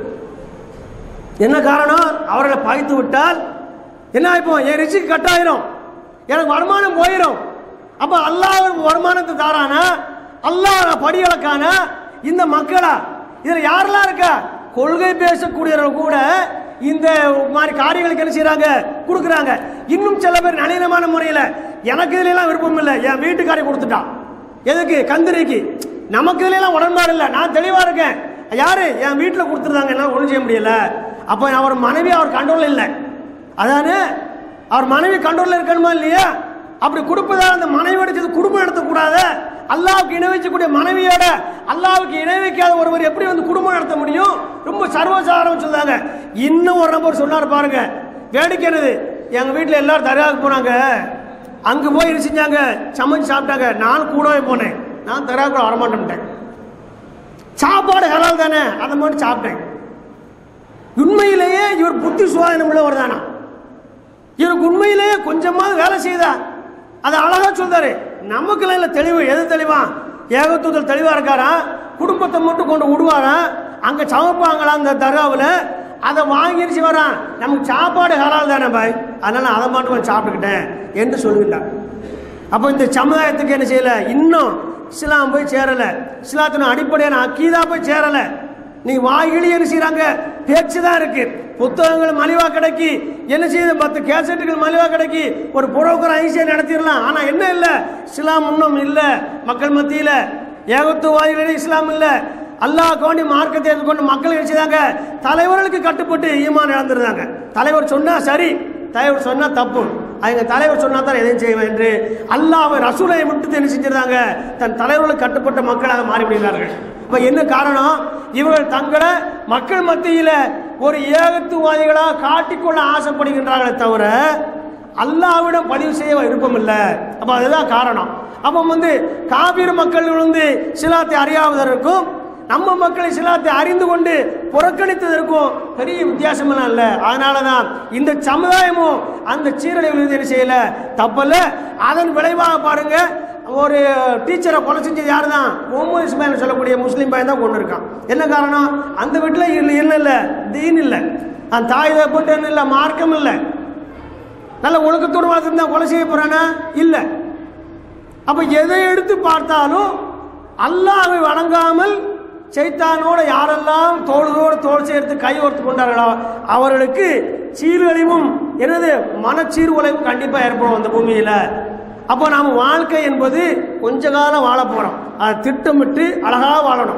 என்ன காரணம் அவர்களை பகைத்து விட்டால் என்ன ஆயிப்போம் என் ரிச்சுக்கு கட்டாயிரும் எனக்கு வருமானம் போயிடும் அப்ப அல்லாஹ் ஒரு வருமானத்தை தாரானா அல்லாஹ் படி அளக்கானா இந்த மக்களா இதுல யாரெல்லாம் இருக்கா கொள்கை பேசக்கூடியவர்கள் கூட இந்த மாதிரி காரியங்களுக்கு என்ன செய்றாங்க கொடுக்குறாங்க இன்னும் சில பேர் நளினமான முறையில் எனக்கு இதுல எல்லாம் விருப்பம் இல்லை என் வீட்டுக்காரை கொடுத்துட்டான் எதுக்கு கந்திரிக்கு நமக்கு இதுல எல்லாம் உடன்பாடு இல்லை நான் தெளிவா இருக்கேன் யாரு என் வீட்டில் கொடுத்துருந்தாங்க என்னால் ஒன்றும் செய்ய முடியல அப்போ அவர் மனைவி அவர் கண்ட்ரோல் இல்லை அதானே அவர் மனைவி கண்ட்ரோல்ல இருக்கணுமா இல்லையா அப்படி கொடுப்பதா அந்த மனைவி அடிச்சது குடும்பம் நடத்தக்கூடாது அல்லாவுக்கு இணை வைக்கக்கூடிய மனைவியோட அல்லாவுக்கு இணை வைக்காத ஒருவர் எப்படி வந்து குடும்பம் நடத்த முடியும் ரொம்ப சர்வசாதாரம் சொல்றாங்க இன்னும் ஒரு நபர் சொன்னார் பாருங்க வேடிக்கை என்னது எங்க வீட்டில் எல்லாரும் தர்காவுக்கு போனாங்க அங்க போய் என்ன செஞ்சாங்க சமைச்சு சாப்பிட்டாங்க நான் கூடவே போனேன் நான் தர்காவுக்கு வரமாட்டேன்ட்டேன் சாப்பாடு ஹலால் தானே அதை மட்டும் சாப்பிட்டேன் உண்மையிலேயே இவர் புத்தி சுவாதனம் உள்ளவர் தானா இவருக்கு உண்மையிலேயே கொஞ்சமாவது வேலை செய்தா அதை அழகா சொல்றாரு நமக்குலாம் இல்லை தெளிவு எது தெளிவா ஏகத்துவத்தில் தெளிவா இருக்காரா குடும்பத்தை மட்டும் கொண்டு விடுவாரா அங்க சமைப்பாங்களா அந்த தர்காவில் அதை வாங்கிருச்சு வரான் நமக்கு சாப்பாடு ஹலால் தானே பாய் அதனால அதை மட்டும் நான் சாப்பிட்டுக்கிட்டேன் என்று சொல்லுகிறார் அப்போ இந்த சமுதாயத்துக்கு என்ன செய்யல இன்னும் இஸ்லாம் போய் சேரல இஸ்லாத்தின் அடிப்படையான அக்கீதா போய் சேரல நீ வாயிலே என்ன செய்றாங்க பேச்சு தான் இருக்கு புத்தகங்கள் மலிவா கிடைக்கி என்ன செய்யுது பத்து கேசட்டுகள் மலிவா கிடைக்கி ஒரு புரோக்கர் ஐசியா நடத்திடலாம் ஆனா என்ன இல்லை இஸ்லாம் இன்னும் இல்லை மக்கள் மத்தியில ஏகத்துவாதிகளே இஸ்லாம் இல்லை அல்லாஹ் வேண்டி மார்க்கத்தை ஏற்றுக்கொண்டு மக்கள் என்ன செய்தாங்க தலைவர்களுக்கு கட்டுப்பட்டு ஈமான் இழந்துருந்தாங்க தலைவர் சொன்னா சரி தலைவர் சொன்னா தப்பு அவங்க தலைவர் சொன்னா தான் எதையும் செய்வேன் என்று அல்லாஹ் ரசூலை மட்டும் என்ன செஞ்சிருந்தாங்க தன் தலைவர்களுக்கு கட்டுப்பட்ட மக்களாக மாறிவிடுகிறார்கள் இப்ப என்ன காரணம் இவர்கள் தங்களை மக்கள் மத்தியில ஒரு ஏகத்துவாதிகளாக காட்டிக்கொள்ள ஆசைப்படுகின்றார்களே தவிர அல்லாவிடம் பதிவு செய்ய விருப்பம் இல்லை அப்ப அதுதான் காரணம் அப்ப வந்து காபீர் மக்கள் வந்து சிலாத்தை அறியாததற்கும் நம்ம மக்களை சிலாத்தை அறிந்து கொண்டு புறக்கணித்ததற்கும் பெரிய வித்தியாசமெல்லாம் இல்லை அதனால தான் இந்த சமுதாயமும் அந்த சீரழிவில் என்ன செய்யல தப்பல்ல அதன் விளைவாக பாருங்க ஒரு டீச்சரை கொலை செஞ்சது யார் தான் முகமது இஸ்மாயில் சொல்லக்கூடிய முஸ்லீம் பையன் தான் கொண்டு இருக்கான் என்ன காரணம் அந்த வீட்டில் இல்லை என்ன இல்லை தீன் இல்லை அந்த தாய் தப்பட்டு என்ன இல்லை மார்க்கம் இல்லை நல்ல ஒழுக்கத்தோடு வளர்த்துருந்தா கொலை செய்ய போறானா இல்லை அப்ப எதை எடுத்து பார்த்தாலும் அல்லாஹ்வை வணங்காமல் சைத்தானோட யாரெல்லாம் தோளோடு தோல் சேர்த்து கையோர்த்து கொண்டார்களோ அவர்களுக்கு சீர்கழிவும் எனது மனச்சீர்குலைவும் கண்டிப்பாக ஏற்படும் அந்த பூமியில் அப்போ நாம் வாழ்க்கை என்பது கொஞ்ச காலம் வாழ போகிறோம் அதை திட்டமிட்டு அழகாக வாழணும்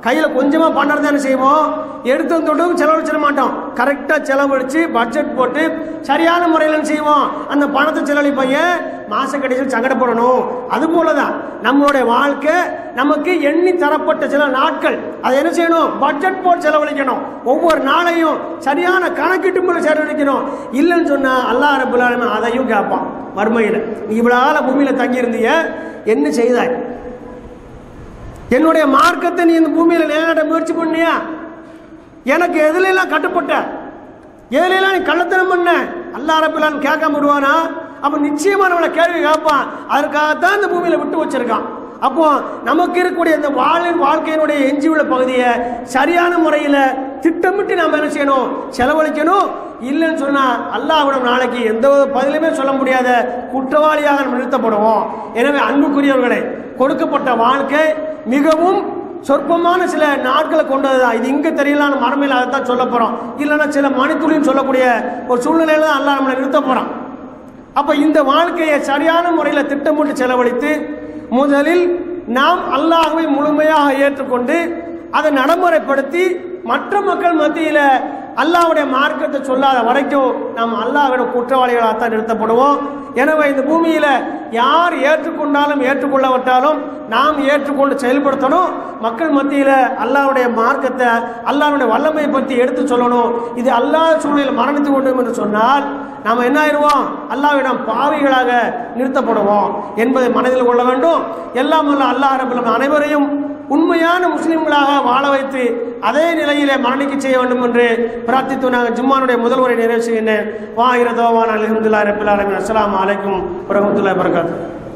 கையில் கொஞ்சமாக பண்ணுறது என்ன செய்வோம் எடுத்து தொட்டும் செலவழிச்சிட மாட்டோம் கரெக்டாக செலவழித்து பட்ஜெட் போட்டு சரியான முறையில் என்ன செய்வோம் அந்த பணத்தை செலவழிப்பைய மாச கடைசியில் சங்கடப்படணும் அது போல தான் நம்மளுடைய வாழ்க்கை நமக்கு எண்ணி தரப்பட்ட சில நாட்கள் அதை என்ன செய்யணும் பட்ஜெட் போட்டு செலவழிக்கணும் ஒவ்வொரு நாளையும் சரியான கணக்கிட்டு முறை செலவழிக்கணும் இல்லைன்னு சொன்னால் அல்லாஹ் ரபுல் ஆலமீன் அதையும் கேட்பான் மறுமையில் நீ இவ்வளோ ஆள பூமியில் தங்கியிருந்தீங்க என்ன செய்தாய் என்னுடைய மார்க்கத்தை நீ இந்த பூமியில் நிலைநாட்ட முயற்சி பண்ணியா எனக்கு எதுல எல்லாம் கட்டுப்பட்ட எதுல எல்லாம் நீ கள்ளத்தனம் பண்ண அல்லா ரபிலான்னு கேட்காம விடுவானா அப்ப நிச்சயமா நம்மளை கேள்வி கேட்பான் அதற்காகத்தான் இந்த பூமியில விட்டு வச்சிருக்கான் அப்போ நமக்கு இருக்கக்கூடிய இந்த வாழின் வாழ்க்கையினுடைய எஞ்சியுள்ள பகுதியை சரியான முறையில் திட்டமிட்டு நாம் என்ன செய்யணும் செலவழிக்கணும் இல்லைன்னு சொன்னா அல்லாஹ்விடம் நாளைக்கு எந்த ஒரு பதிலுமே சொல்ல முடியாத குற்றவாளியாக நம்ம நிறுத்தப்படுவோம் எனவே அன்புக்குரியவர்களே கொடுக்கப்பட்ட வாழ்க்கை மிகவும் சொற்பமான சில நாட்களை கொண்டதுதான் இது இங்க தெரியலான்னு மரமையில் அதை தான் சொல்ல போறோம் இல்லைன்னா சில மணித்துளின்னு சொல்லக்கூடிய ஒரு சூழ்நிலையில தான் அல்லாஹ் நம்மளை நிறுத்த போறான் அப்ப இந்த வாழ்க்கையை சரியான முறையில் திட்டமிட்டு செலவழித்து முதலில் நாம் அல்லாஹ்வை முழுமையாக ஏற்றுக்கொண்டு அதை நடைமுறைப்படுத்தி மற்ற மக்கள் மத்தியில் அல்லாஹ்வுடைய மார்க்கத்தை சொல்லாத வரைக்கும் நாம் அல்லாஹ்விட குற்றவாளிகளாக தான் நிறுத்தப்படுவோம் எனவே இந்த பூமியில யார் ஏற்றுக்கொண்டாலும் ஏற்றுக்கொள்ளப்பட்டாலும் நாம் ஏற்றுக்கொண்டு செயல்படுத்தணும் மக்கள் மத்தியில் அல்லாஹ்வுடைய மார்க்கத்தை அல்லாஹ்வுடைய வல்லமையை பற்றி எடுத்து சொல்லணும் இது அல்லாஹ் சூழ்நிலையில் மரணித்து கொண்டோம் என்று சொன்னால் நாம் என்ன ஆயிடுவோம் அல்லாஹ்விடம் பாவிகளாக நிறுத்தப்படுவோம் என்பதை மனதில் கொள்ள வேண்டும் எல்லாம் வல்ல அல்லாஹ் ரபுல்லம் அனைவரையும் உண்மையான முஸ்லிம்களாக வாழ வைத்து அதே நிலையிலே மரணிக்க செய்ய வேண்டும் என்று பிரார்த்தித்து நாங்கள் ஜும்மானுடைய முதல் உரை நிறைவு செய்கின்றேன் வாயிரதோவான் அலமதுல்லா ரபில் அலமின் அஸ்லாம் வலைக்கும் வரமத்துல்லா வரகாத்து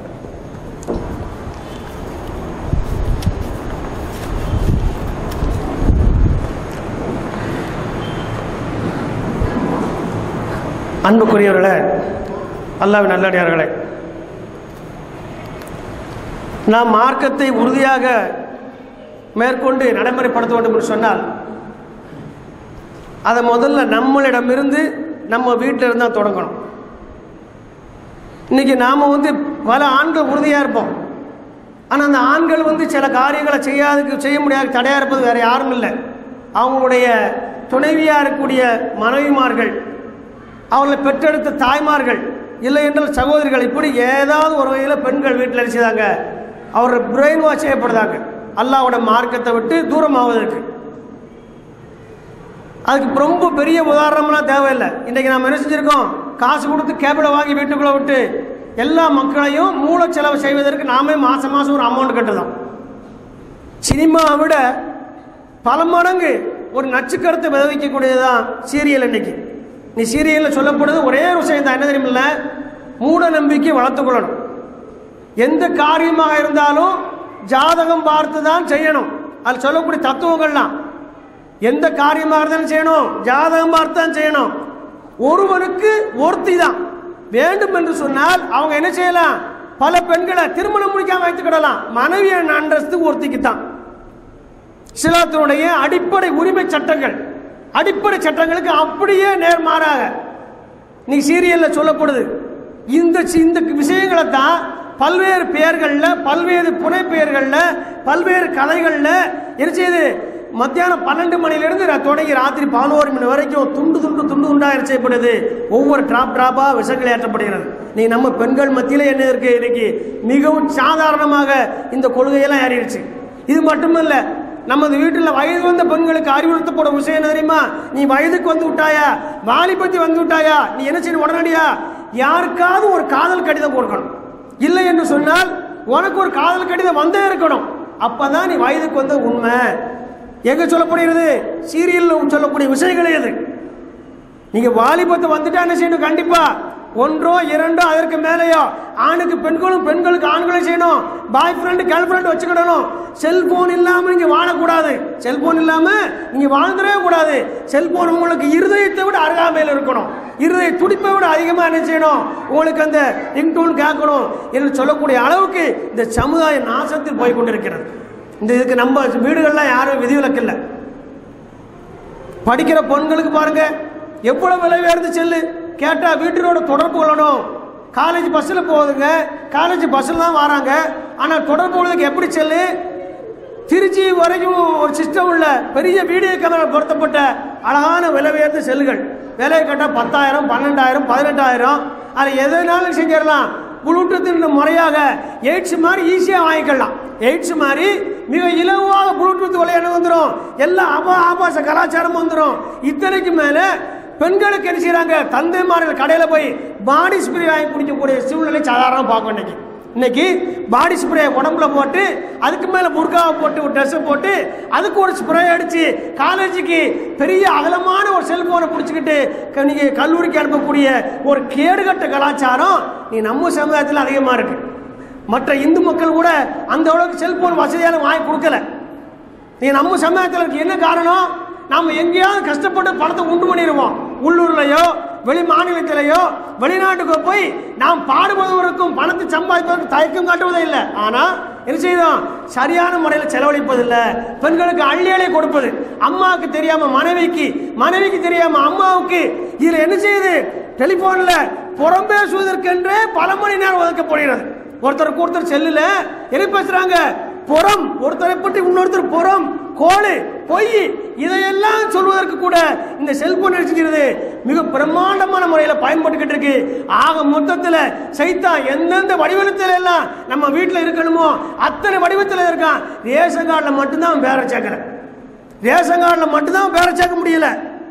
அன்புக்குரியவர்களே அல்லாவின் நல்லடியார்களே நாம் மார்க்கத்தை உறுதியாக மேற்கொண்டு நடைமுறைப்படுத்த வேண்டும் என்று சொன்னால் அதை முதல்ல நம்மளிடமிருந்து நம்ம வீட்டில் இருந்து தான் தொடங்கணும் இன்னைக்கு நாம் வந்து பல ஆண்கள் உறுதியாக இருப்போம் ஆனால் அந்த ஆண்கள் வந்து சில காரியங்களை செய்யாதுக்கு செய்ய முடியாது தடையாக இருப்பது வேறு யாரும் இல்லை அவங்களுடைய துணைவியாக இருக்கக்கூடிய மனைவிமார்கள் அவர்களை பெற்றெடுத்த தாய்மார்கள் இல்லை என்றால் சகோதரிகள் இப்படி ஏதாவது ஒரு வகையில் பெண்கள் வீட்டில் அடிச்சதாங்க அவர் பிரெயின் வாஷ் செய்யப்படுதாங்க அல்லாவோட மார்க்கத்தை விட்டு தூரமாவதற்கு அதுக்கு ரொம்ப பெரிய உதாரணம்லாம் தேவையில்லை இன்றைக்கி நாம் என்ன செஞ்சுருக்கோம் காசு கொடுத்து கேபிளை வாங்கி வீட்டுக்குள்ளே விட்டு எல்லா மக்களையும் மூல செலவு செய்வதற்கு நாமே மாதம் மாதம் ஒரு அமௌண்ட் கட்டுதோம் சினிமாவை விட பல மடங்கு ஒரு நச்சுக்கருத்தை விளைவிக்கக்கூடியதுதான் சீரியல் இன்னைக்கு நீ சீரியலில் சொல்லப்படுது ஒரே ஒரு விஷயம் தான் என்ன தெரியுமில்ல மூட நம்பிக்கை வளர்த்துக்கொள்ளணும் எந்த காரியமாக இருந்தாலும் ஜாதகம் பார்த்து தான் செய்யணும் அது சொல்லக்கூடிய தத்துவங்கள்லாம் எந்த காரியமாக இருந்தாலும் செய்யணும் ஜாதகம் பார்த்து தான் செய்யணும் ஒருவனுக்கு ஒருத்தி தான் வேண்டும் என்று சொன்னால் அவங்க என்ன செய்யலாம் பல பெண்களை திருமணம் முடிக்காம வைத்துக்கிடலாம் மனைவி அந்தஸ்து ஒருத்திக்கு தான் சிலாத்தினுடைய அடிப்படை உரிமை சட்டங்கள் அடிப்படை சட்டங்களுக்கு அப்படியே நேர்மாறாக நீ சீரியல்ல சொல்லப்படுது இந்த சி- இந்த விஷயங்களை தான் பல்வேறு பெயர்களில் பல்வேறு புனை பெயர்களில் பல்வேறு கதைகளில் என்ன செய்யுது மத்தியானம் பன்னெண்டு மணிலிருந்து ரா- தொடங்கி ராத்திரி பதினோரு மணி வரைக்கும் துண்டு துண்டு துண்டு துண்டாக என்ன செய்யப்படுது ஒவ்வொரு டிராப் டிராப்பாக விஷங்கள் ஏற்றப்படுகிறது நீ நம்ம பெண்கள் மத்தியில் என்ன இருக்கு இன்னைக்கு மிகவும் சாதாரணமாக இந்த கொள்கையெல்லாம் ஏறிடுச்சு இது மட்டுமல்ல நமது வீட்டில் வயது வந்த பெண்களுக்கு அறிவுறுத்தப்படும் விஷயம் என்ன தெரியுமா நீ வயதுக்கு வந்து விட்டாயா வாலிபத்தி வந்து விட்டாயா நீ என்ன செய்யணும் உடனடியா யாருக்காவது ஒரு காதல் கடிதம் கொடுக்கணும் இல்லை என்று சொன்னால் உனக்கு ஒரு காதல் கடிதம் வந்தே இருக்கணும் அப்பதான் நீ வயதுக்கு வந்த உண்மை எங்க சொல்லப்படுகிறது சீரியல்ல சொல்லக்கூடிய விஷயங்களே இது நீங்க வாலிபத்தை வந்துட்டா என்ன செய்யணும் கண்டிப்பா ஒன்றோ இரண்டோ அதற்கு மேலேயோ ஆணுக்கு பெண்களும் பெண்களுக்கு ஆண்களும் செய்யணும் boyfriend girlfriend cellphone செல்போன் இல்லாம நீங்க வாழக்கூடாது செல்போன் இல்லாம நீங்க வாழ்ந்துடவே கூடாது செல்போன் உங்களுக்கு இருதயத்தை விட அருகாமையில் இருக்கணும் இருதய துடிப்பை விட அதிகமாக என்ன செய்யணும் உங்களுக்கு அந்த ரிங்டோன் கேட்கணும் என்று சொல்லக்கூடிய அளவுக்கு இந்த சமுதாய நாசத்தில் போய் கொண்டிருக்கிறது இந்த இதுக்கு நம்ம வீடுகள்லாம் யாரும் விதிவிலக்கு இல்லை படிக்கிற பெண்களுக்கு பாருங்க எவ்வளவு விலை உயர்ந்து செல்லு கேட்டா வீட்டினோட தொடர்பு கொள்ளணும் காலேஜ் பஸ்ஸில் போகுதுங்க காலேஜ் பஸ்ஸில் தான் வராங்க ஆனால் தொடர்பு கொள்வதற்கு எப்படி செல்லு திருச்சி வரைக்கும் ஒரு சிஸ்டம் உள்ள பெரிய வீடியோ கேமரா பொருத்தப்பட்ட அழகான விலை உயர்ந்த செல்லுகள் விலை கேட்டால் பத்தாயிரம் பன்னெண்டாயிரம் பதினெட்டாயிரம் அதை எதுனாலும் செஞ்சிடலாம் ப்ளூடூத் முறையாக எயிட்ஸ் மாதிரி ஈஸியாக வாங்கிக்கலாம் எயிட்ஸ் மாதிரி மிக இலவாக ப்ளூடூத் விளையாட வந்துடும் எல்லா ஆபா ஆபாச கலாச்சாரமும் வந்துடும் இத்தனைக்கு மேலே பெண்களுக்கு என்ன செய்றாங்க தந்தைமார்கள் கடையில் போய் பாடி ஸ்ப்ரே வாங்கி குடிக்கக்கூடிய சூழ்நிலை சாதாரண பார்க்கும் இன்னைக்கு இன்னைக்கு பாடி ஸ்ப்ரே உடம்புல போட்டு அதுக்கு மேலே முருகாவை போட்டு ஒரு ட்ரெஸ்ஸை போட்டு அதுக்கு ஒரு ஸ்ப்ரே அடித்து காலேஜுக்கு பெரிய அகலமான ஒரு செல்போனை பிடிச்சிக்கிட்டு க- நீங்க கல்லூரிக்கு அனுப்பக்கூடிய ஒரு கேடுகட்ட கலாச்சாரம் நீ நம்ம சமுதாயத்தில் அதிகமாக இருக்கு மற்ற இந்து மக்கள் கூட அந்த அளவுக்கு செல்போன் வசதியான வாங்கி கொடுக்கல நீ நம்ம சமயத்தில் இருக்கு என்ன காரணம் நாம எங்கேயாவது கஷ்டப்பட்டு பணத்தை உண்டு பண்ணிடுவோம் உள்ளூர்லயோ வெளி மாநிலத்திலேயோ வெளிநாட்டுக்கு போய் நாம் பாடுபடுவதற்கும் பணத்தை சம்பாதிப்பதற்கு தயக்கம் காட்டுவதே இல்லை ஆனா என்ன செய்தோம் சரியான முறையில் செலவழிப்பதில்லை பெண்களுக்கு அள்ளி அள்ளி கொடுப்பது அம்மாவுக்கு தெரியாம மனைவிக்கு மனைவிக்கு தெரியாம அம்மாவுக்கு இதுல என்ன செய்யுது டெலிபோன்ல புறம் பேசுவதற்கென்றே பல மணி நேரம் ஒதுக்கப்படுகிறது ஒருத்தருக்கு ஒருத்தர் செல்லுல என்ன பேசுறாங்க புறம் ஒருத்தரை பற்றி இன்னொருத்தர் புறம் கோழு பொய் இதையெல்லாம் சொல்வதற்கு கூட இந்த செல்போன் இருக்கிறது மிக பிரம்மாண்டமான முறையில் பயன்பட்டுக்கிட்டு இருக்கு ஆக மொத்தத்தில் சைத்தான் எந்தெந்த வடிவத்தில் எல்லாம் நம்ம வீட்டில் இருக்கணுமோ அத்தனை வடிவத்தில் இருக்கான் ரேஷன் கார்டில் மட்டும்தான் அவன் பேரை சேர்க்கல ரேஷன் கார்டில் மட்டும்தான் அவன் பேரை சேர்க்க முடியல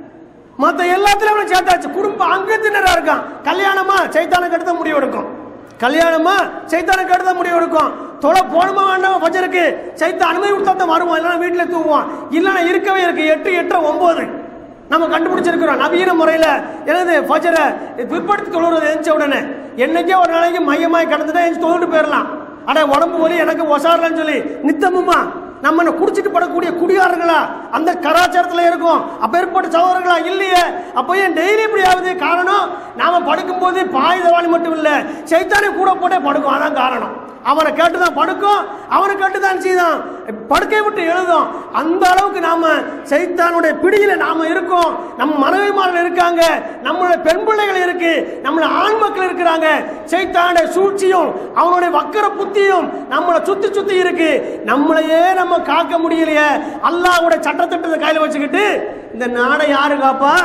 மற்ற எல்லாத்துலயும் அவனை சேர்த்தாச்சு குடும்ப அங்கத்தினரா இருக்கான் கல்யாணமா சைத்தான கட்டு தான் முடிவு எடுக்கும் கல்யாணமா சைத்தான கட்டு தான் முடிவு எடுக்கும் தொலை போனமா வேண்டாம் பஜருக்கு சைத்த அனுமதி கொடுத்தா தான் வருவோம் இல்லைன்னா வீட்டில் தூங்குவோம் இல்லைன்னா இருக்கவே இருக்கு எட்டு எட்டு ஒன்பது நம்ம கண்டுபிடிச்சிருக்கிறோம் நவீன முறையில் எனது ஃபஜரை பிற்படுத்தி தொழுறது எழுந்த உடனே என்னைக்கே ஒரு நாளைக்கு மையமாய் கடந்துட்டா எழுந்து தொழுட்டு போயிடலாம் அட உடம்பு வலி எனக்கு ஒசாரலன்னு சொல்லி நித்தமுமா நம்ம என்ன குடிச்சிட்டு படக்கூடிய குடியாரங்களா அந்த கலாச்சாரத்தில் இருக்கும் அப்பேற்பட்ட சகோதரர்களா இல்லையே அப்போ ஏன் டெய்லி இப்படி ஆகுது காரணம் நாம படுக்கும்போது பாய் தவாளி மட்டும் இல்லை சைத்தானே கூட போட்டே படுக்கும் அதான் காரணம் அவனை கேட்டு தான் படுக்கும் அவனை கேட்டு தான் செய்தான் படுக்கை விட்டு எழுதும் அந்த அளவுக்கு நாம சைத்தானுடைய பிடியில நாம இருக்கோம் நம்ம மனைவிமார்கள் இருக்காங்க நம்மளுடைய பெண் பிள்ளைகள் இருக்கு நம்மள ஆண் மக்கள் இருக்கிறாங்க சைத்தானுடைய சூழ்ச்சியும் அவனுடைய வக்கர புத்தியும் நம்மளை சுத்தி சுத்தி இருக்கு நம்மளையே நம்ம காக்க முடியலையே அல்லாஹ்வுடைய சட்டத்திட்டத்தை கையில வச்சுக்கிட்டு இந்த நாடை யாரு காப்பா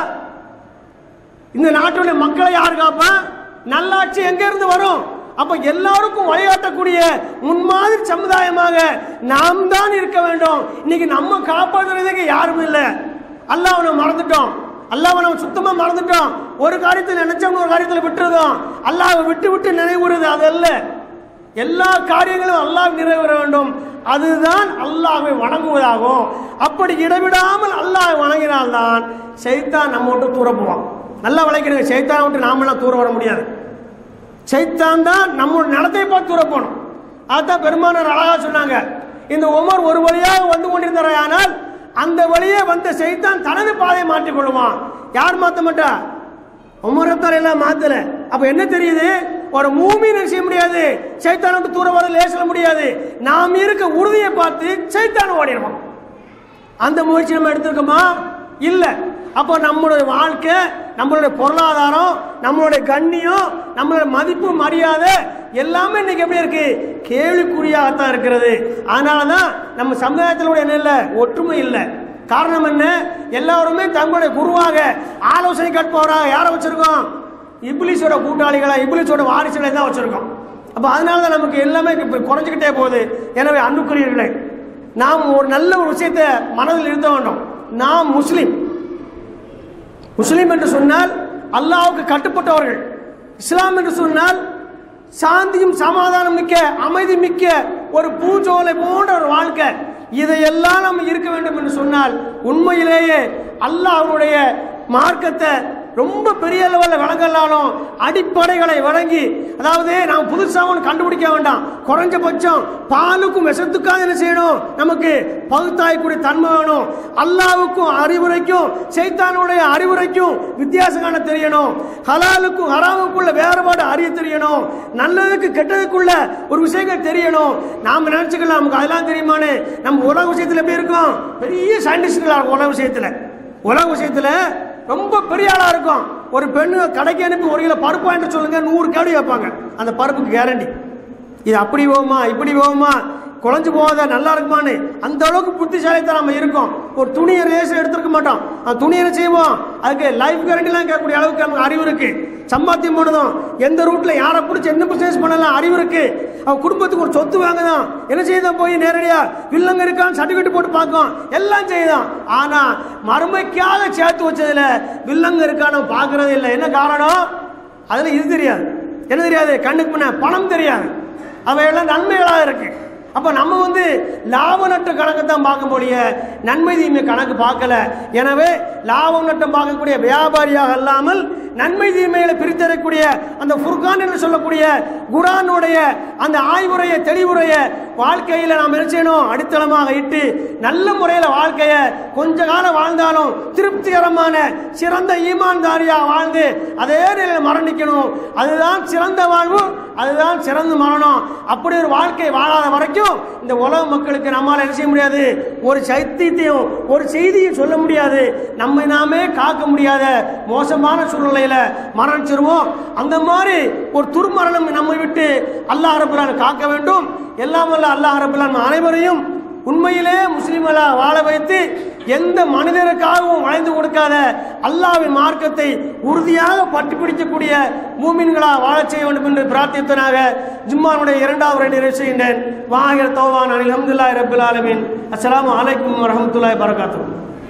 இந்த நாட்டுடைய மக்களை யார் காப்பா நல்லாட்சி எங்க இருந்து வரும் அப்ப எல்லாருக்கும் வழிகாட்டக்கூடிய முன்மாதிரி சமுதாயமாக நாம் தான் இருக்க வேண்டும் இன்னைக்கு நம்ம காப்பாற்றுறதுக்கு யாரும் இல்லை அல்லாஹ்வை மறந்துட்டோம் அல்லாஹ்வை நம்ம சுத்தமா மறந்துட்டோம் ஒரு காரியத்தில் நினைச்சவங்க ஒரு காரியத்தில் விட்டுறதும் அல்லாஹ்வை விட்டு விட்டு நினைவுறது அது அல்ல எல்லா காரியங்களும் அல்லாஹ் நிறைவேற வேண்டும் அதுதான் அல்லாஹ்வை வணங்குவதாகும் அப்படி இடைவிடாமல் அல்லாஹ் வணங்கினால்தான் சைத்தான் நம்ம விட்டு தூர போவான் நல்லா வளைக்கிறீங்க சைத்தான் விட்டு நாமெல்லாம் தூர வர முடியாது சைத்தான் தான் நம்ம நடத்தை பார்த்து தூர போகணும் அதான் பெருமானார் அழகா சொன்னாங்க இந்த உமர் ஒரு வழியாக வந்து கொண்டிருந்தாரே ஆனால் அந்த வழியே வந்த சைத்தான் தனது பாதையை மாற்றிக் கொள்ளுவான் யார் மாற்ற மாட்டா உமரத்தார் எல்லாம் மாத்தல அப்ப என்ன தெரியுது ஒரு மூமின் செய்ய முடியாது சைத்தானை விட்டு தூர வர லேசல முடியாது நாம் இருக்க உறுதியை பார்த்து சைத்தான் ஓடிடுவான் அந்த முயற்சி நம்ம எடுத்திருக்கோமா இல்ல அப்போ நம்மளுடைய வாழ்க்கை நம்மளுடைய பொருளாதாரம் நம்மளுடைய கண்ணியம் நம்மளுடைய மதிப்பு மரியாதை எல்லாமே இன்னைக்கு எப்படி இருக்கு கேள்விக்குறியாகத்தான் இருக்கிறது அதனால தான் நம்ம சமுதாயத்தில் என்ன இல்லை ஒற்றுமை இல்லை காரணம் என்ன எல்லாருமே தங்களுடைய குருவாக ஆலோசனை கேட்பவராக யாரை வச்சிருக்கோம் இப்லிஸோட கூட்டாளிகளா இப்லிஸோட வாரிசுகளை தான் வச்சிருக்கோம் அப்போ அதனால தான் நமக்கு எல்லாமே இப்போ குறைஞ்சிக்கிட்டே போகுது எனவே அன்புக்குரியவர்களே நாம் ஒரு நல்ல ஒரு விஷயத்தை மனதில் இருத்த வேண்டும் நாம் முஸ்லிம் முஸ்லிம் என்று சொன்னால் அல்லாஹ்வுக்கு கட்டுப்பட்டவர்கள் இஸ்லாம் என்று சொன்னால் சாந்தியும் சமாதானம் மிக்க அமைதி மிக்க ஒரு பூஜோலை போன்ற ஒரு வாழ்க்கை இதையெல்லாம் நம்ம இருக்க வேண்டும் என்று சொன்னால் உண்மையிலேயே அல்லாஹ்வுடைய மார்க்கத்தை ரொம்ப பெரிய லெவலில் வழங்கலாலும் அடிப்படைகளை வழங்கி அதாவது நாம் புதுசாக ஒன்று கண்டுபிடிக்க வேண்டாம் குறைஞ்சபட்சம் பாலுக்கும் விஷத்துக்காக என்ன செய்யணும் நமக்கு பகுத்தாய்க்கூடிய தன்மை வேணும் அல்லாவுக்கும் அறிவுரைக்கும் சைத்தானுடைய அறிவுரைக்கும் வித்தியாசம் காண தெரியணும் ஹலாலுக்கும் ஹராமுக்குள்ள வேறுபாடு அறிய தெரியணும் நல்லதுக்கு கெட்டதுக்குள்ள ஒரு விஷயங்கள் தெரியணும் நாம் நினைச்சுக்கலாம் நமக்கு அதெல்லாம் தெரியுமான்னு நம்ம உலக விஷயத்தில் எப்படி இருக்கோம் பெரிய சயின்டிஸ்டுகளா இருக்கும் உலக விஷயத்தில் உலக விஷயத்துல ரொம்ப பெரிய ஆளா இருக்கும் ஒரு பெண்ணு கடைக்கு அனுப்பி ஒரு கிலோ பருப்பு வாங்கிட்டு சொல்லுங்க நூறு கேள்வி வைப்பாங்க அந்த பருப்புக்கு கேரண்டி இது அப்படி போகுமா இப்படி போகுமா குழஞ்சு போகாத நல்லா இருக்குமான்னு அந்த அளவுக்கு புத்திசாலித்தான் நம்ம இருக்கோம் ஒரு துணியை ரேஸ் எடுத்துருக்க மாட்டோம் அந்த துணியை என்ன செய்வோம் அதுக்கு லைஃப் கேரண்டிலாம் கேட்கக்கூடிய அளவுக்கு நமக்கு அறிவு இருக்கு சம்பாத்தியம் பண்ணுதோம் எந்த ரூட்ல யாரை பிடிச்சி என்ன பிசினஸ் பண்ணலாம் அறிவு இருக்கு அவன் குடும்பத்துக்கு ஒரு சொத்து வாங்குதான் என்ன செய்யுதான் போய் நேரடியா வில்லங்க இருக்கான்னு சர்டிஃபிகேட் போட்டு பார்க்கும் எல்லாம் செய்யுதான் ஆனா மறுமைக்காக சேர்த்து வச்சதுல வில்லங்க இருக்கான்னு பார்க்கறது இல்லை என்ன காரணம் அதுல இது தெரியாது என்ன தெரியாது கண்ணுக்கு முன்ன பணம் தெரியாது அவையெல்லாம் நன்மைகளாக இருக்கு அப்ப நம்ம வந்து லாப நட்ட கணக்கு தான் பார்க்க முடிய நன்மை தீமை கணக்கு பார்க்கல எனவே லாபம் நட்டம் பார்க்கக்கூடிய வியாபாரியாக அல்லாமல் நன்மை தீமைகளை பிரித்தரக்கூடிய அந்த ஃபுர்கான் என்று சொல்லக்கூடிய குரானுடைய அந்த ஆய்வுரைய தெளிவுரைய வாழ்க்கையில நாம் என்ன செய்யணும் அடித்தளமாக இட்டு நல்ல முறையில் வாழ்க்கையை கொஞ்ச காலம் வாழ்ந்தாலும் திருப்திகரமான சிறந்த ஈமான்தாரியா வாழ்ந்து அதே நிலையில் மரணிக்கணும் அதுதான் சிறந்த வாழ்வு அதுதான் சிறந்த மரணம் அப்படி ஒரு வாழ்க்கை வாழாத வரைக்கும் இந்த உலக மக்களுக்கு நம்மால் என்ன செய்ய முடியாது ஒரு சைத்தியத்தையும் ஒரு செய்தியும் சொல்ல முடியாது நம்மை நாமே காக்க முடியாத மோசமான சூழ்நிலையில மரணிச்சிருவோம் அந்த மாதிரி ஒரு துர்மரணம் நம்மை விட்டு அல்லாஹ் ரபுல்லான் காக்க வேண்டும் எல்லாம் வல்ல அல்லாஹ் ரபுல்லான் அனைவரையும் உண்மையிலே முஸ்லிம்களா வாழ வைத்து எந்த மனிதருக்காகவும் வளைந்து கொடுக்காத அல்லாஹ்வின் மார்க்கத்தை உறுதியாக பற்றி பிடிக்கக்கூடிய மூமின்களா வாழச் செய்ய வேண்டும் என்று பிரார்த்தித்தனாக ஜும்மானுடைய இரண்டாவது ரெண்டு நிறைவு செய்கின்றேன் வாகிர தோவான் அனில் அஹமதுல்லாஹி ரபில் ஆலமீன் அஸ்ஸலாமு அலைக்கும் வரஹ்மத்துல்லாஹி வரகாத்துஹு